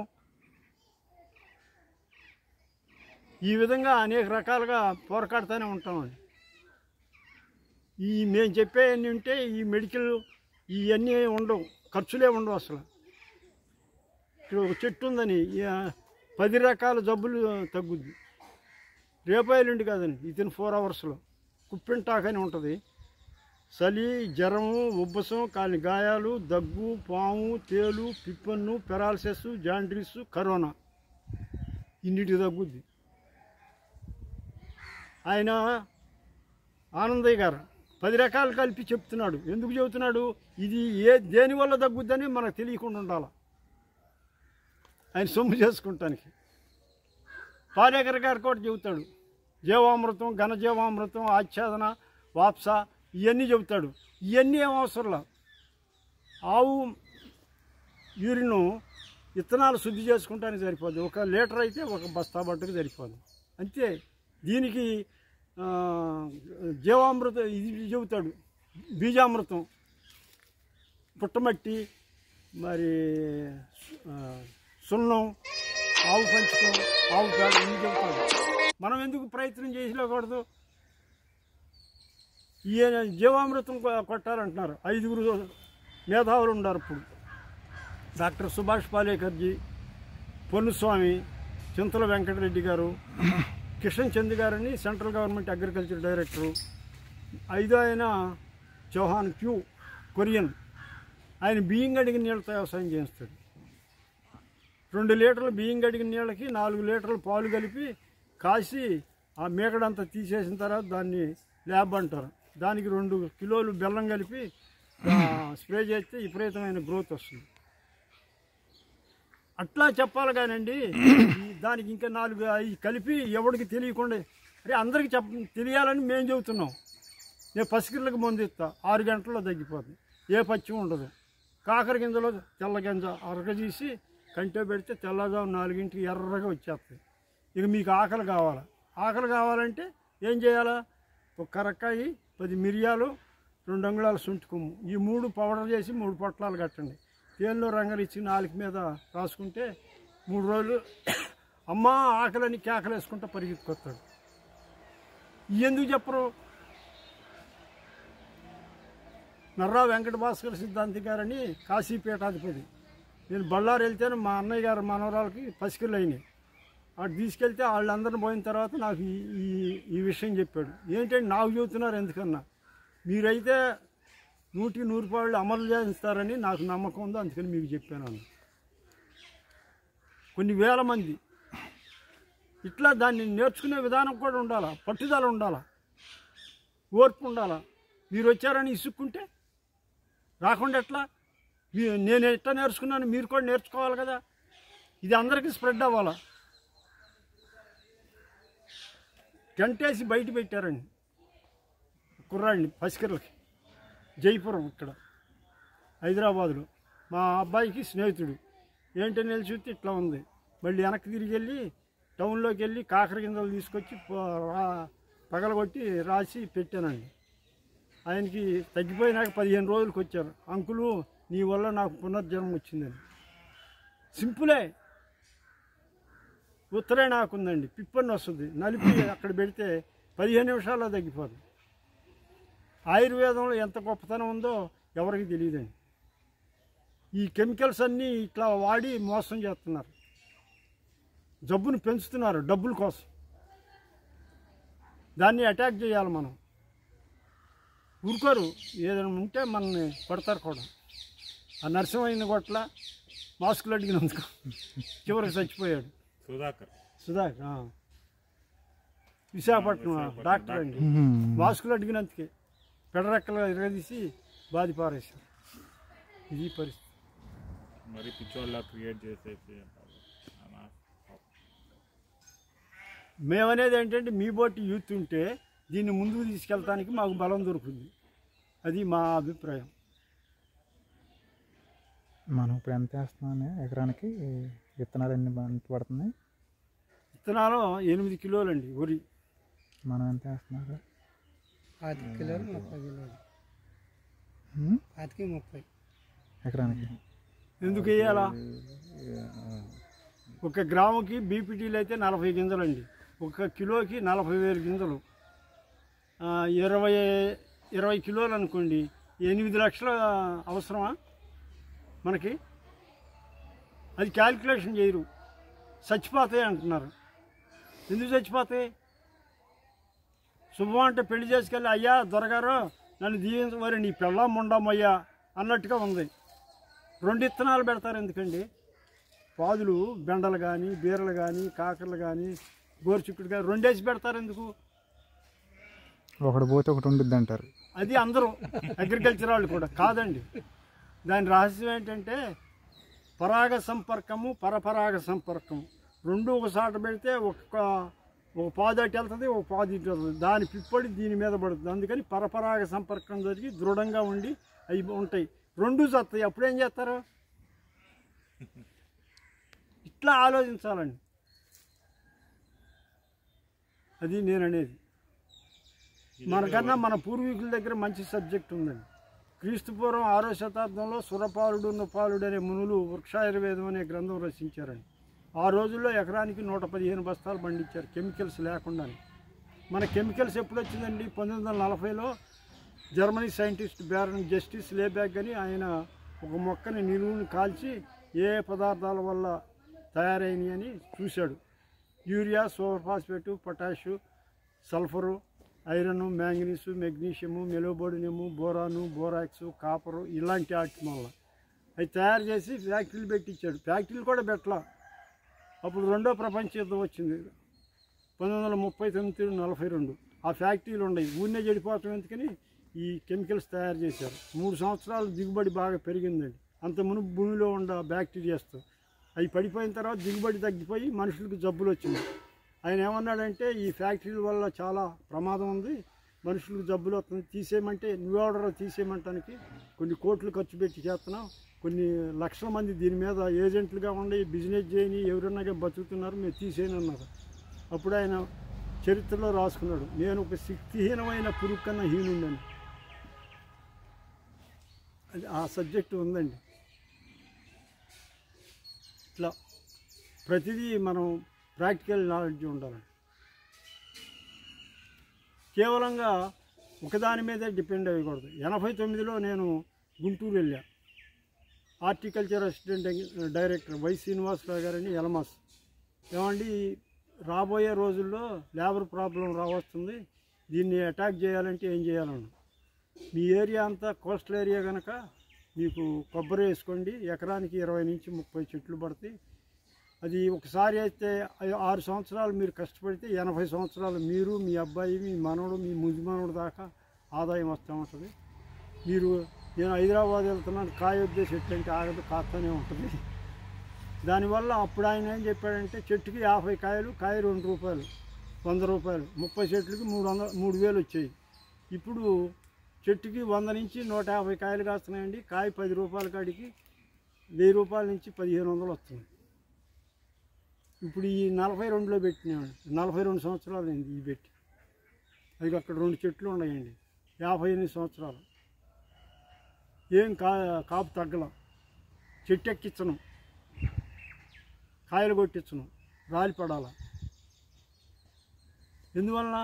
ఈ విధంగా అనేక రకాలుగా పోరాడుతూనే ఉంటామండి ఈ మేము చెప్పేవన్నీ ఉంటే ఈ మెడికల్ ఇవన్నీ ఉండవు ఖర్చులే ఉండవు అసలు ఇక్కడ ఒక చెట్టు ఉందని ఈ, ఆ, పది రకాల జబ్బులు తగ్గుద్ది రేపాయలుండి కాదండి ఇతను ఫోర్ అవర్స్లో కుప్పింటాక్ అని ఉంటుంది చలి జ్వరము ఉబ్బసం కాలి గాయాలు దగ్గు పాము తేలు పిప్పన్ను పెరాలసిస్ జాండ్రీస్ కరోనా ఇన్నిటికి తగ్గుద్ది ఆయన ఆనందయ్య గారు పది రకాలు కలిపి చెప్తున్నాడు ఎందుకు చెబుతున్నాడు ఇది ఏ దేనివల్ల తగ్గుద్దని మనకు తెలియకుండా ఉండాలి ఆయన సొమ్ము చేసుకుంటానికి పాలేకర్ గారు కూడా చెబుతాడు జీవామృతం ఘనజీవామృతం ఆచ్ఛాదన వాప్స ఇవన్నీ చెబుతాడు ఇవన్నీ ఏం అవసరంలా ఆవు యూరిన్ విత్తనాలు శుద్ధి చేసుకుంటానికి సరిపోదు ఒక లీటర్ అయితే ఒక బస్తా బట్టుకు సరిపోదు అంతే దీనికి ఆ, జీవామృతం ఇది చెబుతాడు బీజామృతం పుట్టమట్టి మరి ఆ, సున్నం ఆవు పంచకం ఆవు పేడ ఇవి చెబుతాడు మనం ఎందుకు ప్రయత్నం చేసిలోకూడదు ఈయన జీవామృతం కొ- కొట్టాలంటున్నారు ఐదుగురు మేధావులు ఉన్నారు ఇప్పుడు డాక్టర్ సుభాష్ పాలేకర్జీ పొన్నుస్వామి చింతల వెంకటరెడ్డి గారు కిషన్ చంద్ గారని సెంట్రల్ గవర్నమెంట్ అగ్రికల్చర్ డైరెక్టరు ఐదో ఆయన చౌహాన్ క్యూ కొరియన్ ఆయన బియ్యం గడిగిన నీళ్ళతో వ్యవసాయం చేస్తాడు రెండు లీటర్లు బియ్యం గడిగిన నీళ్ళకి నాలుగు లీటర్లు పాలు కలిపి కాసి ఆ మేకడంతా తీసేసిన తర్వాత దాన్ని ల్యాబ్ అంటారు దానికి రెండు కిలోలు బెల్లం కలిపి ఆ, స్ప్రే చేస్తే విపరీతమైన గ్రోత్ వస్తుంది అట్లా చెప్పాలి కానండి ఈ దానికి ఇంకా నాలుగు అవి కలిపి ఎవరికి తెలియకుండా అరే అందరికి చెప్ప తెలియాలని మేము చెబుతున్నాం నేను పసికిళ్ళకి మందు ఇస్తా ఆరు గంటల్లో తగ్గిపోతుంది ఏ పచ్చి ఉండదు కాకర గింజలో తెల్ల గింజ అరగ తీసి కంటే పెడితే తెల్లజాము నాలుగింటికి ఎర్రగా వచ్చేస్తాయి ఇక మీకు ఆకలి కావాలా ఆకలి కావాలంటే ఏం చేయాలా ఒక కరక్కాయి పది మిరియాలు రెండు అంగుళాల శుంఠి కొమ్ము ఈ మూడు పౌడర్ చేసి మూడు పొట్లాలు కట్టండి తేల్లో రంగులు ఇచ్చి నాలుగు మీద రాసుకుంటే మూడు రోజులు అమ్మా ఆకలని కేకలు వేసుకుంటా పరిగెత్తుకొస్తాడు ఇవి ఎందుకు చెప్పరు నర్రా వెంకట భాస్కర్ సిద్ధాంతి గారని కాశీపీఠాధిపతి నేను బళ్ళారు వెళ్తేనే మా అన్నయ్య గారు మనవరాలకి పసికిళ్ళు అయినాయి అటు తీసుకెళ్తే వాళ్ళందరిని పోయిన తర్వాత నాకు ఈ ఈ ఈ విషయం చెప్పాడు ఏంటంటే నాకు చెబుతున్నారు ఎందుకన్నా మీరైతే నూటికి నూరు పాళ్ళు అమలు చేస్తారని నాకు నమ్మకం ఉంది అందుకని మీకు చెప్పాను అన్న కొన్ని వేల మంది ఇట్లా దాన్ని నేర్చుకునే విధానం కూడా ఉండాలా పట్టుదల ఉండాలా ఓర్పు ఉండాలా మీరు వచ్చారని ఇసుక్కుంటే రాకుండా ఎట్లా మీ- నేను ఎట్లా నేర్చుకున్నాను మీరు కూడా నేర్చుకోవాలి కదా ఇది అందరికీ స్ప్రెడ్ అవ్వాలా గంటేసి బయట పెట్టారండి కుర్రాడిని పసికర్లకి జైపురం ఇక్కడ హైదరాబాదులో మా అబ్బాయికి స్నేహితుడు ఏంటని వెళ్ళి చూస్తే ఇట్లా ఉంది మళ్ళీ వెనక్కి తిరిగి వెళ్ళి టౌన్లోకి వెళ్ళి కాకర గింజలు తీసుకొచ్చి ప- రా- పగలగొట్టి రాసి పెట్టానండి ఆయనకి తగ్గిపోయినాక పదిహేను రోజులకు వచ్చారు అంకులు నీ వల్ల నాకు పునర్జన్మ వచ్చిందని సింపులే ఉత్తరే నాకుందండి పిప్పని వస్తుంది నలిపి అక్కడ పెడితే పదిహేను నిమిషాల్లో తగ్గిపోతుంది ఆయుర్వేదంలో ఎంత గొప్పతనం ఉందో ఎవరికి తెలియదండి ఈ కెమికల్స్ అన్నీ ఇట్లా వాడి మోసం చేస్తున్నారు జబ్బును పెంచుతున్నారు డబ్బుల కోసం దాన్ని అటాక్ చేయాలి మనం ఊరుకోరు ఏదైనా ఉంటే మనల్ని పడతారు కూడా ఆ నరసింహయ్యని కొట్ల మాస్కులు అడిగినందుకు చివరికి చచ్చిపోయాడు సుధాకర్ సుధాకర్ ఆ. విశాఖపట్నం డాక్టర్ అండి మాస్కులు అడిగినందుకే పెడరెక్కలు ఎరగదీసి బాధి పారేశారు ఇది పరిస్థితి మరి పిచ్చోళ్ళ క్రియేట్ చేసేసి అలా మేమనేది ఏంటంటే మీ బోటి యూత్ ఉంటే దీన్ని ముందుకు తీసుకెళ్ళటానికి మాకు బలం దొరుకుతుంది అది మా అభిప్రాయం మనం ఇప్పుడు ఎంత వేస్తున్నామని ఎకరానికి విత్తనాలు ఎన్ని ఎంత పడుతున్నాయి విత్తనాలు ఎనిమిది కిలోలండి వరి మనం ఎంత వేస్తున్నారు పాతిక కిలోలు ముప్పై కిలోలు ఉమ్? పాతికి ముప్పై ఎకరానికి ఎందుకు వేయాలా ఒక గ్రాముకి బీపీటీలు అయితే నలభై గింజలండి ఒక కిలోకి నలభై వేలు గింజలు ఆ, ఇరవై ఇరవై కిలోలు అనుకోండి ఎనిమిది లక్షల అవసరమా మనకి అది క్యాల్కులేషన్ చేయరు చచ్చిపోతాయి అంటున్నారు ఎందుకు చచ్చిపోతాయి శుభం అంటే పెళ్లి చేసుకెళ్ళి అయ్యా దొరగారు నన్ను దీవించమరి నీ పెళ్ళం ఉండమయ్యా అన్నట్టుగా ఉంది రెండు ఇత్తనాలు పెడతారు ఎందుకండి పాదులు బెండలు కానీ బీరలు కానీ కాకరలు కానీ గోరుచిక్కుడు కానీ రెండేసి పెడతారు ఎందుకు ఒకటి పోతే ఒకటి ఉండిద్ది అంటారు అది అందరూ అగ్రికల్చర్ వాళ్ళు కూడా కాదండి దాని రహస్యం ఏంటంటే పరాగ సంపర్కము పరపరాగ సంపర్కము రెండు ఒక సాట పెడితే ఒక ఒక పాదు అటు వెళ్తుంది ఒక పాదు ఇటు వెళ్తుంది దాని పిప్పడి దీని మీద పడుతుంది అందుకని పరపరాగ సంపర్కం జరిగి దృఢంగా ఉండి అవి ఉంటాయి రెండు చస్తాయి అప్పుడేం చేస్తారు ఇట్లా ఆలోచించాలండి అది నేను అనేది మనకన్నా మన పూర్వీకుల దగ్గర మంచి సబ్జెక్ట్ ఉందండి క్రీస్తుపూర్వం ఆరో శతాబ్దంలో సురపాలుడు నుపాలుడు అనే మునులు వృక్షాయుర్వేదం అనే గ్రంథం రచించారండి ఆ రోజుల్లో ఎకరానికి నూట పదిహేను బస్తాలు పండించారు కెమికల్స్ లేకుండా మన కెమికల్స్ ఎప్పుడు వచ్చిందండి పంతొమ్మిది వందల నలభైలో Germany scientist baron Justus Liebig అని ఆయన ఒక మొక్కని నిలువుని కాల్చి ఏ పదార్థాల వల్ల తయారైనవి అని చూశాడు urea super phosphate potash sulphur iron manganese magnesium molybdenum boron borax copper ఇలాంటి వాటి వల్ల అవి తయారు చేసి ఫ్యాక్టరీలు పెట్టించాడు ఫ్యాక్టరీలు కూడా పెట్టలా అప్పుడు రెండో ప్రపంచ యుద్ధం వచ్చింది పంతొమ్మిది వందల ముప్పై తొమ్మిది నలభై రెండు ఆ ఫ్యాక్టరీలు ఉన్నాయి ఊరినే చెడిపోవటం ఎందుకని ఈ కెమికల్స్ తయారు చేశారు మూడు సంవత్సరాలు దిగుబడి బాగా పెరిగిందండి అంత మునుపు భూమిలో ఉన్న బ్యాక్టీరియాస్తో అవి పడిపోయిన తర్వాత దిగుబడి తగ్గిపోయి మనుషులకు జబ్బులు వచ్చింది ఆయన ఏమన్నాడంటే ఈ ఫ్యాక్టరీల వల్ల చాలా ప్రమాదం ఉంది మనుషులకు జబ్బులు వస్తుంది తీసేయమంటే న్యూ ఆర్డర్ తీసేయమంటానికి కొన్ని కోట్లు ఖర్చు పెట్టి చేస్తున్నాం కొన్ని లక్షల మంది దీని మీద ఏజెంట్లుగా ఉండి బిజినెస్ చేయని ఎవరన్నా కానీ బతుకుతున్నారు మేము తీసేయని అన్నారు అప్పుడు ఆయన చరిత్రలో రాసుకున్నాడు నేను ఒక శక్తిహీనమైన పురుగు కన్నా హీనుండని అది ఆ సబ్జెక్టు ఉందండి ఇట్లా ప్రతిదీ మనం ప్రాక్టికల్ నాలెడ్జ్ ఉండాలి కేవలంగా ఒకదాని మీదే డిపెండ్ అవ్వకూడదు ఎనభై తొమ్మిదిలో నేను గుంటూరు వెళ్ళా horticulture assistant director Y Srinivasarao గారని ఎలమాస్ ఏమండి రాబోయే రోజుల్లో లేబర్ ప్రాబ్లం రావస్తుంది దీన్ని అటాక్ చేయాలంటే ఏం చేయాలన్నా మీ ఏరియా అంతా కోస్టల్ ఏరియా కనుక మీకు కొబ్బరి వేసుకోండి ఎకరానికి ఇరవై నుంచి ముప్పై చెట్లు పడతాయి అది ఒకసారి అయితే ఐ- ఆరు సంవత్సరాలు మీరు కష్టపడితే ఎనభై సంవత్సరాలు మీరు మీ అబ్బాయి మీ మనవడు మీ ముది మనవడు దాకా ఆదాయం వస్తూ ఉంటుంది మీరు నేను హైదరాబాద్ వెళ్తున్నాను కాయ ఉద్దేశం ఎట్లంటే ఆగదు కాస్తూనే ఉంటుంది దానివల్ల అప్పుడు ఆయన ఏం చెప్పాడంటే చెట్టుకి యాభై కాయలు కాయ రెండు రూపాయలు వంద రూపాయలు ముప్పై చెట్లకి మూడు వందల మూడు వేలు వచ్చాయి ఇప్పుడు చెట్టుకి వంద నుంచి నూట యాభై కాయలు కాస్తున్నాయండి కాయ పది రూపాయల కాడికి వెయ్యి రూపాయల నుంచి పదిహేను వందలు వస్తుంది ఇప్పుడు ఈ నలభై రెండులో పెట్టినామండి నలభై రెండు సంవత్సరాలు అయింది ఈ పెట్టి అది అక్కడ రెండు చెట్లు ఉన్నాయండి యాభై ఎనిమిది సంవత్సరాలు ఏం కా కాపు తగ్గల చెట్టు ఎక్కించను కాయలు కొట్టించను రాలి పడాల ఎందువలన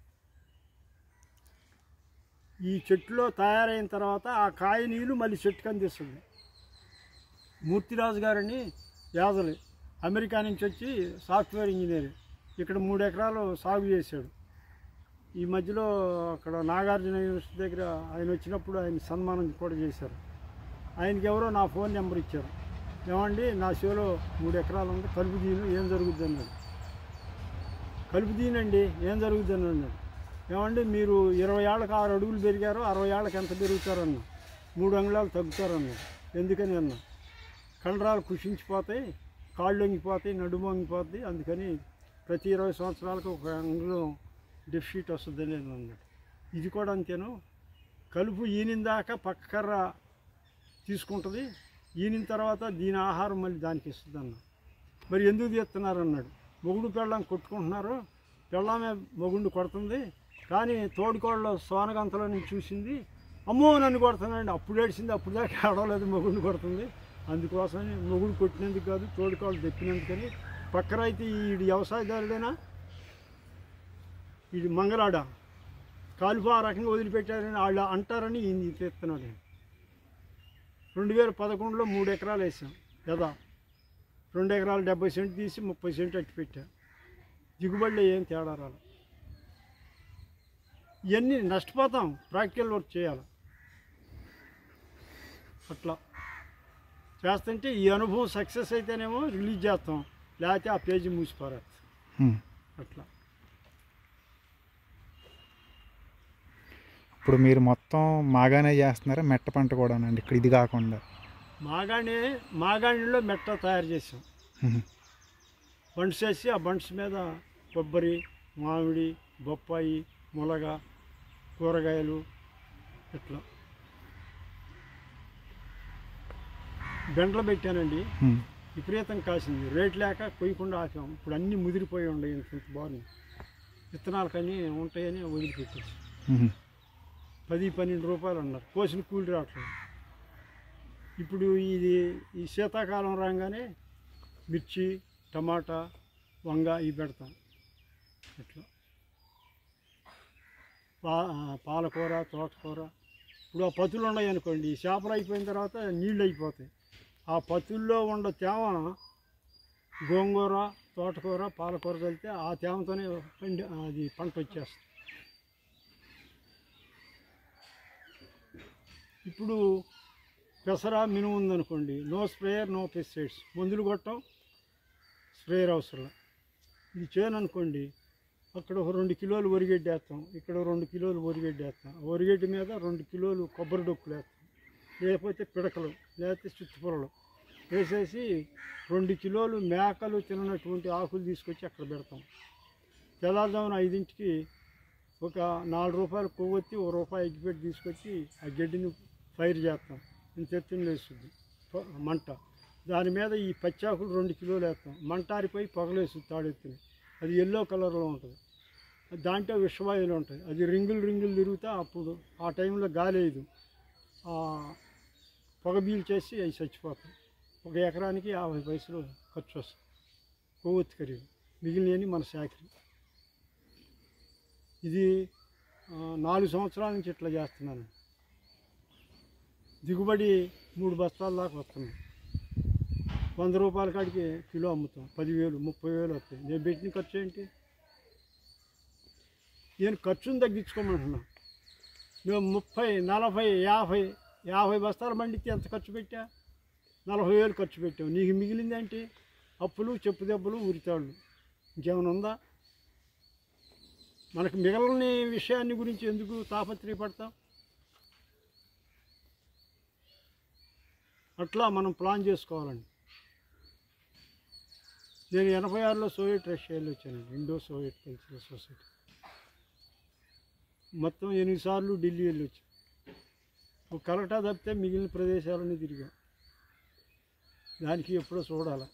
ఈ చెట్టులో తయారైన తర్వాత ఆ కాయ నీళ్ళు మళ్ళీ చెట్టుకు అందిస్తుంది మూర్తిరాజు గారని యాదలి అమెరికా నుంచి వచ్చి సాఫ్ట్వేర్ ఇంజనీర్ ఇక్కడ మూడు ఎకరాలు సాగు చేశాడు ఈ మధ్యలో అక్కడ నాగార్జున యూనివర్సిటీ దగ్గర ఆయన వచ్చినప్పుడు ఆయన సన్మానం కూడా చేశారు ఆయనకి ఎవరో నా ఫోన్ నెంబర్ ఇచ్చారు ఏమండి నా షోలో మూడు ఎకరాలు ఉంది కలుపు దీని ఏం జరుగుద్ది అన్నాడు కలుపు దీనండి ఏం జరుగుద్ది అని అన్నాడు ఏమండి మీరు ఇరవై ఏళ్ళకి ఆరు అడుగులు పెరిగారు అరవై ఏళ్ళకి ఎంత పెరుగుతారన్న మూడు అంగుళాలు తగ్గుతారన్నాడు ఎందుకని అన్నా కండరాలు కుషించిపోతాయి కాళ్ళు వంగిపోతాయి నడుము వంగిపోతాయి అందుకని ప్రతి ఇరవై సంవత్సరాలకు ఒక అంగుళం డెఫిషిట్ వస్తుందని నేను అన్నాడు ఇది కూడా అంతేను కలుపు ఈనిన దాకా పక్క కర్ర తీసుకుంటుంది ఈనిన తర్వాత దీని ఆహారం మళ్ళీ దానికి ఇస్తుంది అన్న మరి ఎందుకు తీస్తున్నారు అన్నాడు మొగుడు పెళ్ళం కొట్టుకుంటున్నారు పెళ్ళామే మొగుడిని కొడుతుంది కానీ తోడుకోళ్ళలో సోనగంతలో నుంచి చూసింది అమ్మో నన్ను కొడుతున్నాడు అప్పుడు ఏడిసింది అప్పుడు దాకా ఆడవలేదు మొగుడిని కొడుతుంది అందుకోసమని మొగుడు కొట్టినందుకు కాదు తోడుకోళ్ళు తెప్పినందుకని పక్కన అయితే ఈ వ్యవసాయదారుడేనా ఇది మంగళాడ కాలుపు ఆ రకంగా వదిలిపెట్టారని వాళ్ళు అంటారని ఈయన తెస్తున్నాడు రెండు వేల పదకొండులో మూడు ఎకరాలు వేసాం యదా రెండు ఎకరాలు డెబ్బై సెంట్ తీసి ముప్పై సెంట్ అట్టి పెట్టా దిగుబడిలో ఏం తేడా రాలి ఇవన్నీ నష్టపోతాం ప్రాక్టికల్ వర్క్ చేయాలి అట్లా చేస్తుంటే ఈ అనుభవం సక్సెస్ అయితేనేమో రిలీజ్ చేస్తాం లేకపోతే ఆ పేజీ మూసిపోరేస్తాం హ్మ్. అట్లా ఇప్పుడు మీరు మొత్తం మాగానే చేస్తున్నారా మెట్ట పంట కూడానండి ఇక్కడ ఇది కాకుండా మాగాణి మాగాణిలో మెట్ట తయారు చేసాం హ్మ్. బండ్స్ వేసి ఆ బండ్స్ మీద కొబ్బరి మామిడి బొప్పాయి ములగ కూరగాయలు ఇట్లా బెండలు పెట్టానండి హ్మ్. విపరీతం కాసింది రేట్ లేక కొయ్యకుండా ఆపాం ఇప్పుడు అన్నీ ముదిరిపోయి ఉన్నాయి ఇంత ఇంత బాగున్నాయి విత్తనాలు కానీ ఉంటాయని వదిలిపెట్టేసి హ్మ్. పది పన్నెండు రూపాయలు అన్నారు కోసిన కూలి రావట్లేదు ఇప్పుడు ఇది ఈ శీతాకాలం రాగానే మిర్చి టమాటా వంగ ఇవి పెడతాం ఇట్లా పా పాలకూర తోటకూర ఇప్పుడు ఆ పతులు ఉన్నాయి అనుకోండి ఈ చేపలు అయిపోయిన తర్వాత నీళ్ళు అయిపోతాయి ఆ పతుల్లో ఉన్న తేమ గోంగూర తోటకూర పాలకూర కలిపితే ఆ తేమతోనే పండి అది పంట వచ్చేస్తుంది ఇప్పుడు పెసర మినుము ఉందనుకోండి నో స్ప్రేయర్ నో పెస్టిసైడ్స్ మందులు కొట్టం స్ప్రేయర్ అవసరం ఇది చేయను అనుకోండి అక్కడ ఒక రెండు కిలోలు వరిగడ్డి వేస్తాం ఇక్కడ ఒక రెండు కిలోలు వరిగడ్డి వేస్తాం ఆ వరిగడ్డి మీద రెండు కిలోలు కొబ్బరి డొక్కులు వేస్తాం లేకపోతే పిడకలు లేకపోతే చుట్టుపొరలు వేసేసి రెండు కిలోలు మేకలు తిననటువంటి ఆకులు తీసుకొచ్చి అక్కడ పెడతాం తెల్లారుజామున ఐదింటికి ఒక నాలుగు రూపాయలు కొవ్వొత్తి ఒక రూపాయి ఎగ్గిపెట్టి తీసుకొచ్చి ఆ గడ్డిని ఫైర్ చేస్తాం ఇంత ఎత్తున లేస్తుంది పొ- మంట దాని మీద ఈ పచ్చాకులు రెండు కిలోలు వేస్తాం మంట ఆరిపోయి పొగలేస్తుంది తాడెత్తుని అది ఎల్లో కలర్లో ఉంటుంది దాంట్లో విషవాయువులు ఉంటాయి అది రింగులు రింగులు తిరుగుతా అప్పుడు ఆ టైంలో గాలి వేయదు ఆ పొగ చేసి అవి చచ్చిపోతాయి ఒక ఎకరానికి యాభై పైసలు ఖర్చు వస్తుంది కొవ్వొత్తి ఖరీదు మిగిలినవి మన శాఖరి ఇది ఆ, నాలుగు సంవత్సరాల నుంచి ఇట్లా చేస్తున్నాను దిగుబడి మూడు బస్తాల దాకా వస్తున్నాయి వంద రూపాయల కాడికి కిలో అమ్ముతాం పదివేలు ముప్పై వేలు వస్తాయి నేను పెట్టిన ఖర్చు ఏంటి నేను ఖర్చును తగ్గించుకోమంటున్నా మేము ముప్పై నలభై యాభై యాభై బస్తాలు పండితే ఎంత ఖర్చు పెట్టా నలభై వేలు ఖర్చు పెట్టావు నీకు మిగిలింది ఏంటి అప్పులు చెప్పు దెబ్బలు ఉరితాళ్ళు ఇంకేమైనా ఉందా మనకు మిగలని విషయాన్ని గురించి ఎందుకు తాపత్రయపడతాం అట్లా మనం ప్లాన్ చేసుకోవాలండి నేను ఎనభై ఆరులో సోవియట్ రష్యాలో వచ్చానండి ఇండో సోవియట్ కల్చరల్ సొసైటీ మొత్తం ఎనిమిది సార్లు ఢిల్లీ వెళ్ళి వచ్చాను ఒక కలకటా తప్పితే మిగిలిన ప్రదేశాలన్నీ తిరిగాం దానికి ఎప్పుడో చూడాలి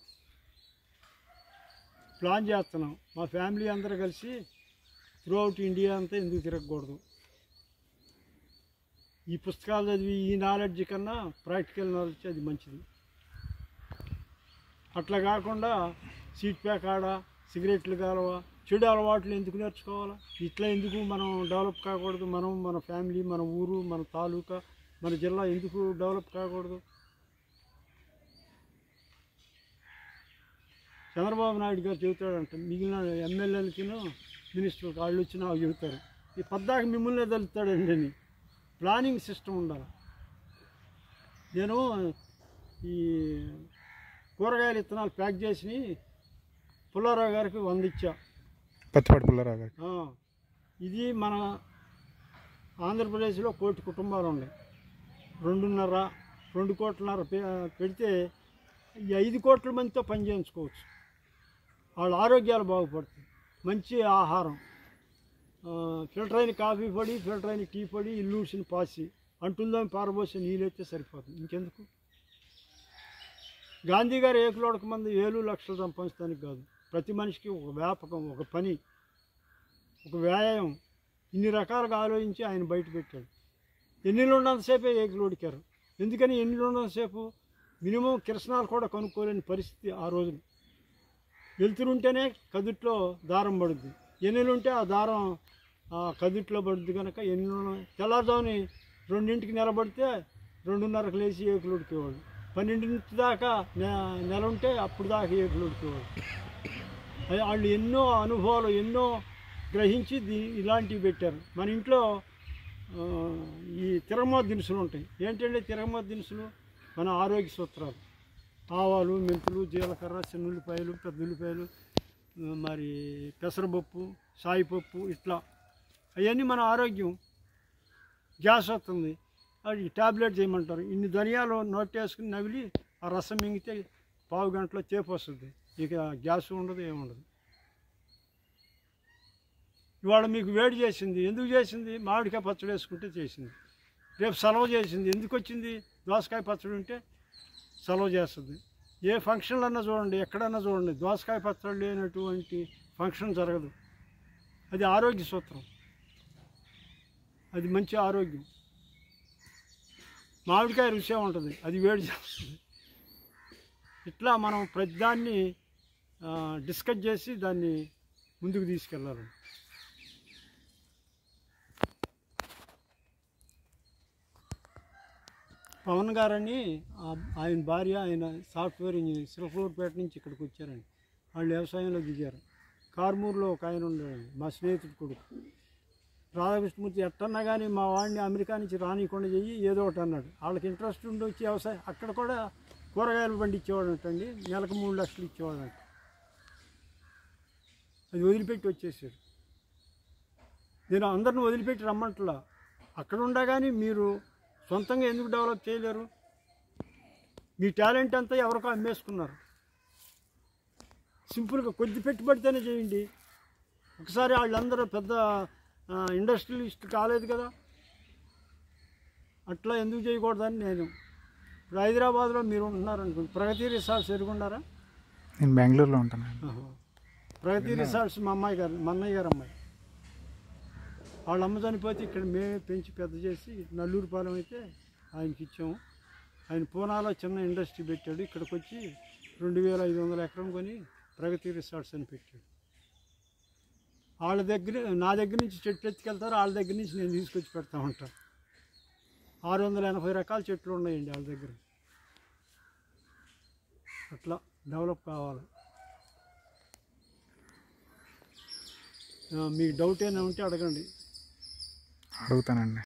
ప్లాన్ చేస్తున్నాం మా ఫ్యామిలీ అందరూ కలిసి త్రూ అవుట్ ఇండియా అంతా ఎందుకు తిరగకూడదు ఈ పుస్తకాలు చదివి ఈ నాలెడ్జ్ కన్నా ప్రాక్టికల్ నాలెడ్జ్ అది మంచిది అట్లా కాకుండా సీట్ ప్యాక్ ఆడ సిగరెట్లు కాలవ చెడు అలవాట్లు ఎందుకు నేర్చుకోవాలా ఇట్లా ఎందుకు మనం డెవలప్ కాకూడదు మనం మన ఫ్యామిలీ మన ఊరు మన తాలూకా మన జిల్లా ఎందుకు డెవలప్ కాకూడదు చంద్రబాబు నాయుడు గారు చెబుతాడంట మిగిలిన ఎమ్మెల్యేలకిను మినిస్టర్లకు వాళ్ళు వచ్చి నాకు చెబుతారు ఈ పద్దాక మిమ్మల్ని తలుపుతాడండి అని ప్లానింగ్ సిస్టమ్ ఉండాలి నేను ఈ కూరగాయల విత్తనాలు ప్యాక్ చేసి పుల్లారావు గారికి వంద ఇచ్చా పత్తిపాటి పుల్లారావు గారికి ఆ, ఇది మన ఆంధ్రప్రదేశ్లో కోటి కుటుంబాలు ఉన్నాయి రెండున్నర రెండు కోట్లన్నర పె- పెడితే ఈ ఐదు కోట్ల మందితో పని చేయించుకోవచ్చు వాళ్ళ ఆరోగ్యాలు బాగుపడుతాయి మంచి ఆహారం ఆ, ఫిల్టర్ అయిన కాఫీ పొడి ఫిల్టర్ అయిన టీ పొడి ఇల్లూసిన పాసి అంటుందని పారబోసి నీళ్ళైతే సరిపోతుంది ఇంకెందుకు గాంధీ గారు ఏకులోడక మంది వేలు లక్షలు సంపాదించడానికి కాదు ప్రతి మనిషికి ఒక వ్యాపకం ఒక పని ఒక వ్యాయామం ఇన్ని రకాలుగా ఆలోచించి ఆయన బయట పెట్టాడు ఎన్నిళ్ళు ఉన్నంతసేపే ఏకులు ఉడికారు ఎందుకని ఎన్నిళ్ళు ఉన్నంతసేపు మినిమం కిరసనాలు కూడా కొనుక్కోలేని పరిస్థితి ఆ రోజున వెళ్తురుంటేనే కదుట్లో దారం పడుద్ది ఎన్నిళ్ళు ఉంటే ఆ దారం ఆ కదుట్లో పడుద్ది కనుక ఎన్ని తెల్లారుజాముని రెండింటికి నిలబడితే రెండున్నరకు లేచి ఏకులు ఉడికేవాళ్ళు పన్నెండింటి దాకా నె- నెల ఉంటే అప్పుడు దాకా ఏకులు ఉడికేవాళ్ళు అది వాళ్ళు ఎన్నో అనుభవాలు ఎన్నో గ్రహించి దీ ఇలాంటివి పెట్టారు మన ఇంట్లో ఆ, ఈ తిరగమోత దినుసులు ఉంటాయి ఏంటంటే తిరగమోత దినుసులు మన ఆరోగ్య సూత్రాలు ఆవాలు మెంతులు జీలకర్ర చిన్న ఉల్లిపాయలు పెద్ద ఉల్లిపాయలు ఆ, మరి పెసరపప్పు సాయిపప్పు ఇట్లా అవన్నీ మన ఆరోగ్యం గ్యాస్ వస్తుంది అది టాబ్లెట్ చేయమంటారు ఇన్ని ధనియాలు నోట్ వేసుకుని నవిలి ఆ రసం మింగితే పావు గంటలో చేపు వస్తుంది ఇక గ్యాస్ ఉండదు ఏముండదు ఇవాళ మీకు వేడి చేసింది ఎందుకు చేసింది మామిడికాయ పచ్చడి వేసుకుంటే చేసింది రేపు సెలవు చేసింది ఎందుకు వచ్చింది దోసకాయ పచ్చడి ఉంటే సెలవు చేస్తుంది ఏ ఫంక్షన్లు అన్నా చూడండి ఎక్కడన్నా చూడండి దోసకాయ పచ్చడి లేనటువంటి ఫంక్షన్ జరగదు అది ఆరోగ్య సూత్రం అది మంచి ఆరోగ్యం మామిడికాయ రుచే ఉంటుంది అది వేడి చేస్తుంది ఇట్లా మనం ప్రతిదాన్ని ఆ, డిస్కస్ చేసి దాన్ని ముందుకు తీసుకెళ్ళాలి పవన్ గారని ఆ- ఆయన భార్య ఆయన సాఫ్ట్వేర్ ఇంజనీర్ సిల్ఫ్లూర్పేట నుంచి ఇక్కడికి వచ్చారండి వాళ్ళు వ్యవసాయంలో దిగారు కార్మూర్లో ఒక ఆయన ఉండేవాడు మా స్నేహితుడు కొడుకు రాధాకృష్ణమూర్తి ఎట్టన్నా కానీ మా వాడిని అమెరికా నుంచి రానియకుండా చెయ్యి ఏదో ఒకటి అన్నాడు వాళ్ళకి ఇంట్రెస్ట్ ఉండి వచ్చి వ్యవసాయం అక్కడ కూడా కూరగాయలు పండించేవాడు అంటండి నెలకు మూడు లక్షలు ఇచ్చేవాడు అంట అది వదిలిపెట్టి వచ్చేసాడు నేను అందరిని వదిలిపెట్టి రమ్మంటలా అక్కడ ఉండగానే మీరు సొంతంగా ఎందుకు డెవలప్ చేయలేరు మీ టాలెంట్ అంతా ఎవరికో అమ్మేసుకున్నారు సింపుల్గా కొద్ది పెట్టుబడితేనే చేయండి ఒకసారి వాళ్ళందరూ పెద్ద ఇండస్ట్రియలిస్ట్ కాలేదు కదా అట్లా ఎందుకు చేయకూడదని నేను ఇప్పుడు హైదరాబాద్లో మీరు ఉంటున్నారు అనుకోండి ప్రగతి రిసార్ట్స్ ఎరుగుండారా నేను బెంగళూరులో ఉంటాను ఆహా. ప్రగతి రిసార్ట్స్ మా అమ్మాయి గారు మా అన్నయ్య గారు అమ్మాయి వాళ్ళ అమ్మ చనిపోతే ఇక్కడ మేమే పెంచి పెద్ద చేసి నల్లూరు పాలెం అయితే ఆయనకి ఇచ్చాము ఆయన పూనాలో చిన్న ఇండస్ట్రీ పెట్టాడు ఇక్కడికి వచ్చి రెండు వేల ఐదు వందల ఎకరం కొని ప్రగతి రిసార్ట్స్ అని పెట్టాడు వాళ్ళ దగ్గర నా దగ్గర నుంచి చెట్లు ఎత్తుకెళ్తారు వాళ్ళ దగ్గర నుంచి నేను తీసుకొచ్చి పెడతా ఉంటాను ఆరు వందల ఎనభై రకాల చెట్లు ఉన్నాయండి వాళ్ళ దగ్గర అట్లా డెవలప్ కావాలి ఆ, మీకు డౌట్ ఏమైనా ఉంటే అడగండి అడుగుతానండి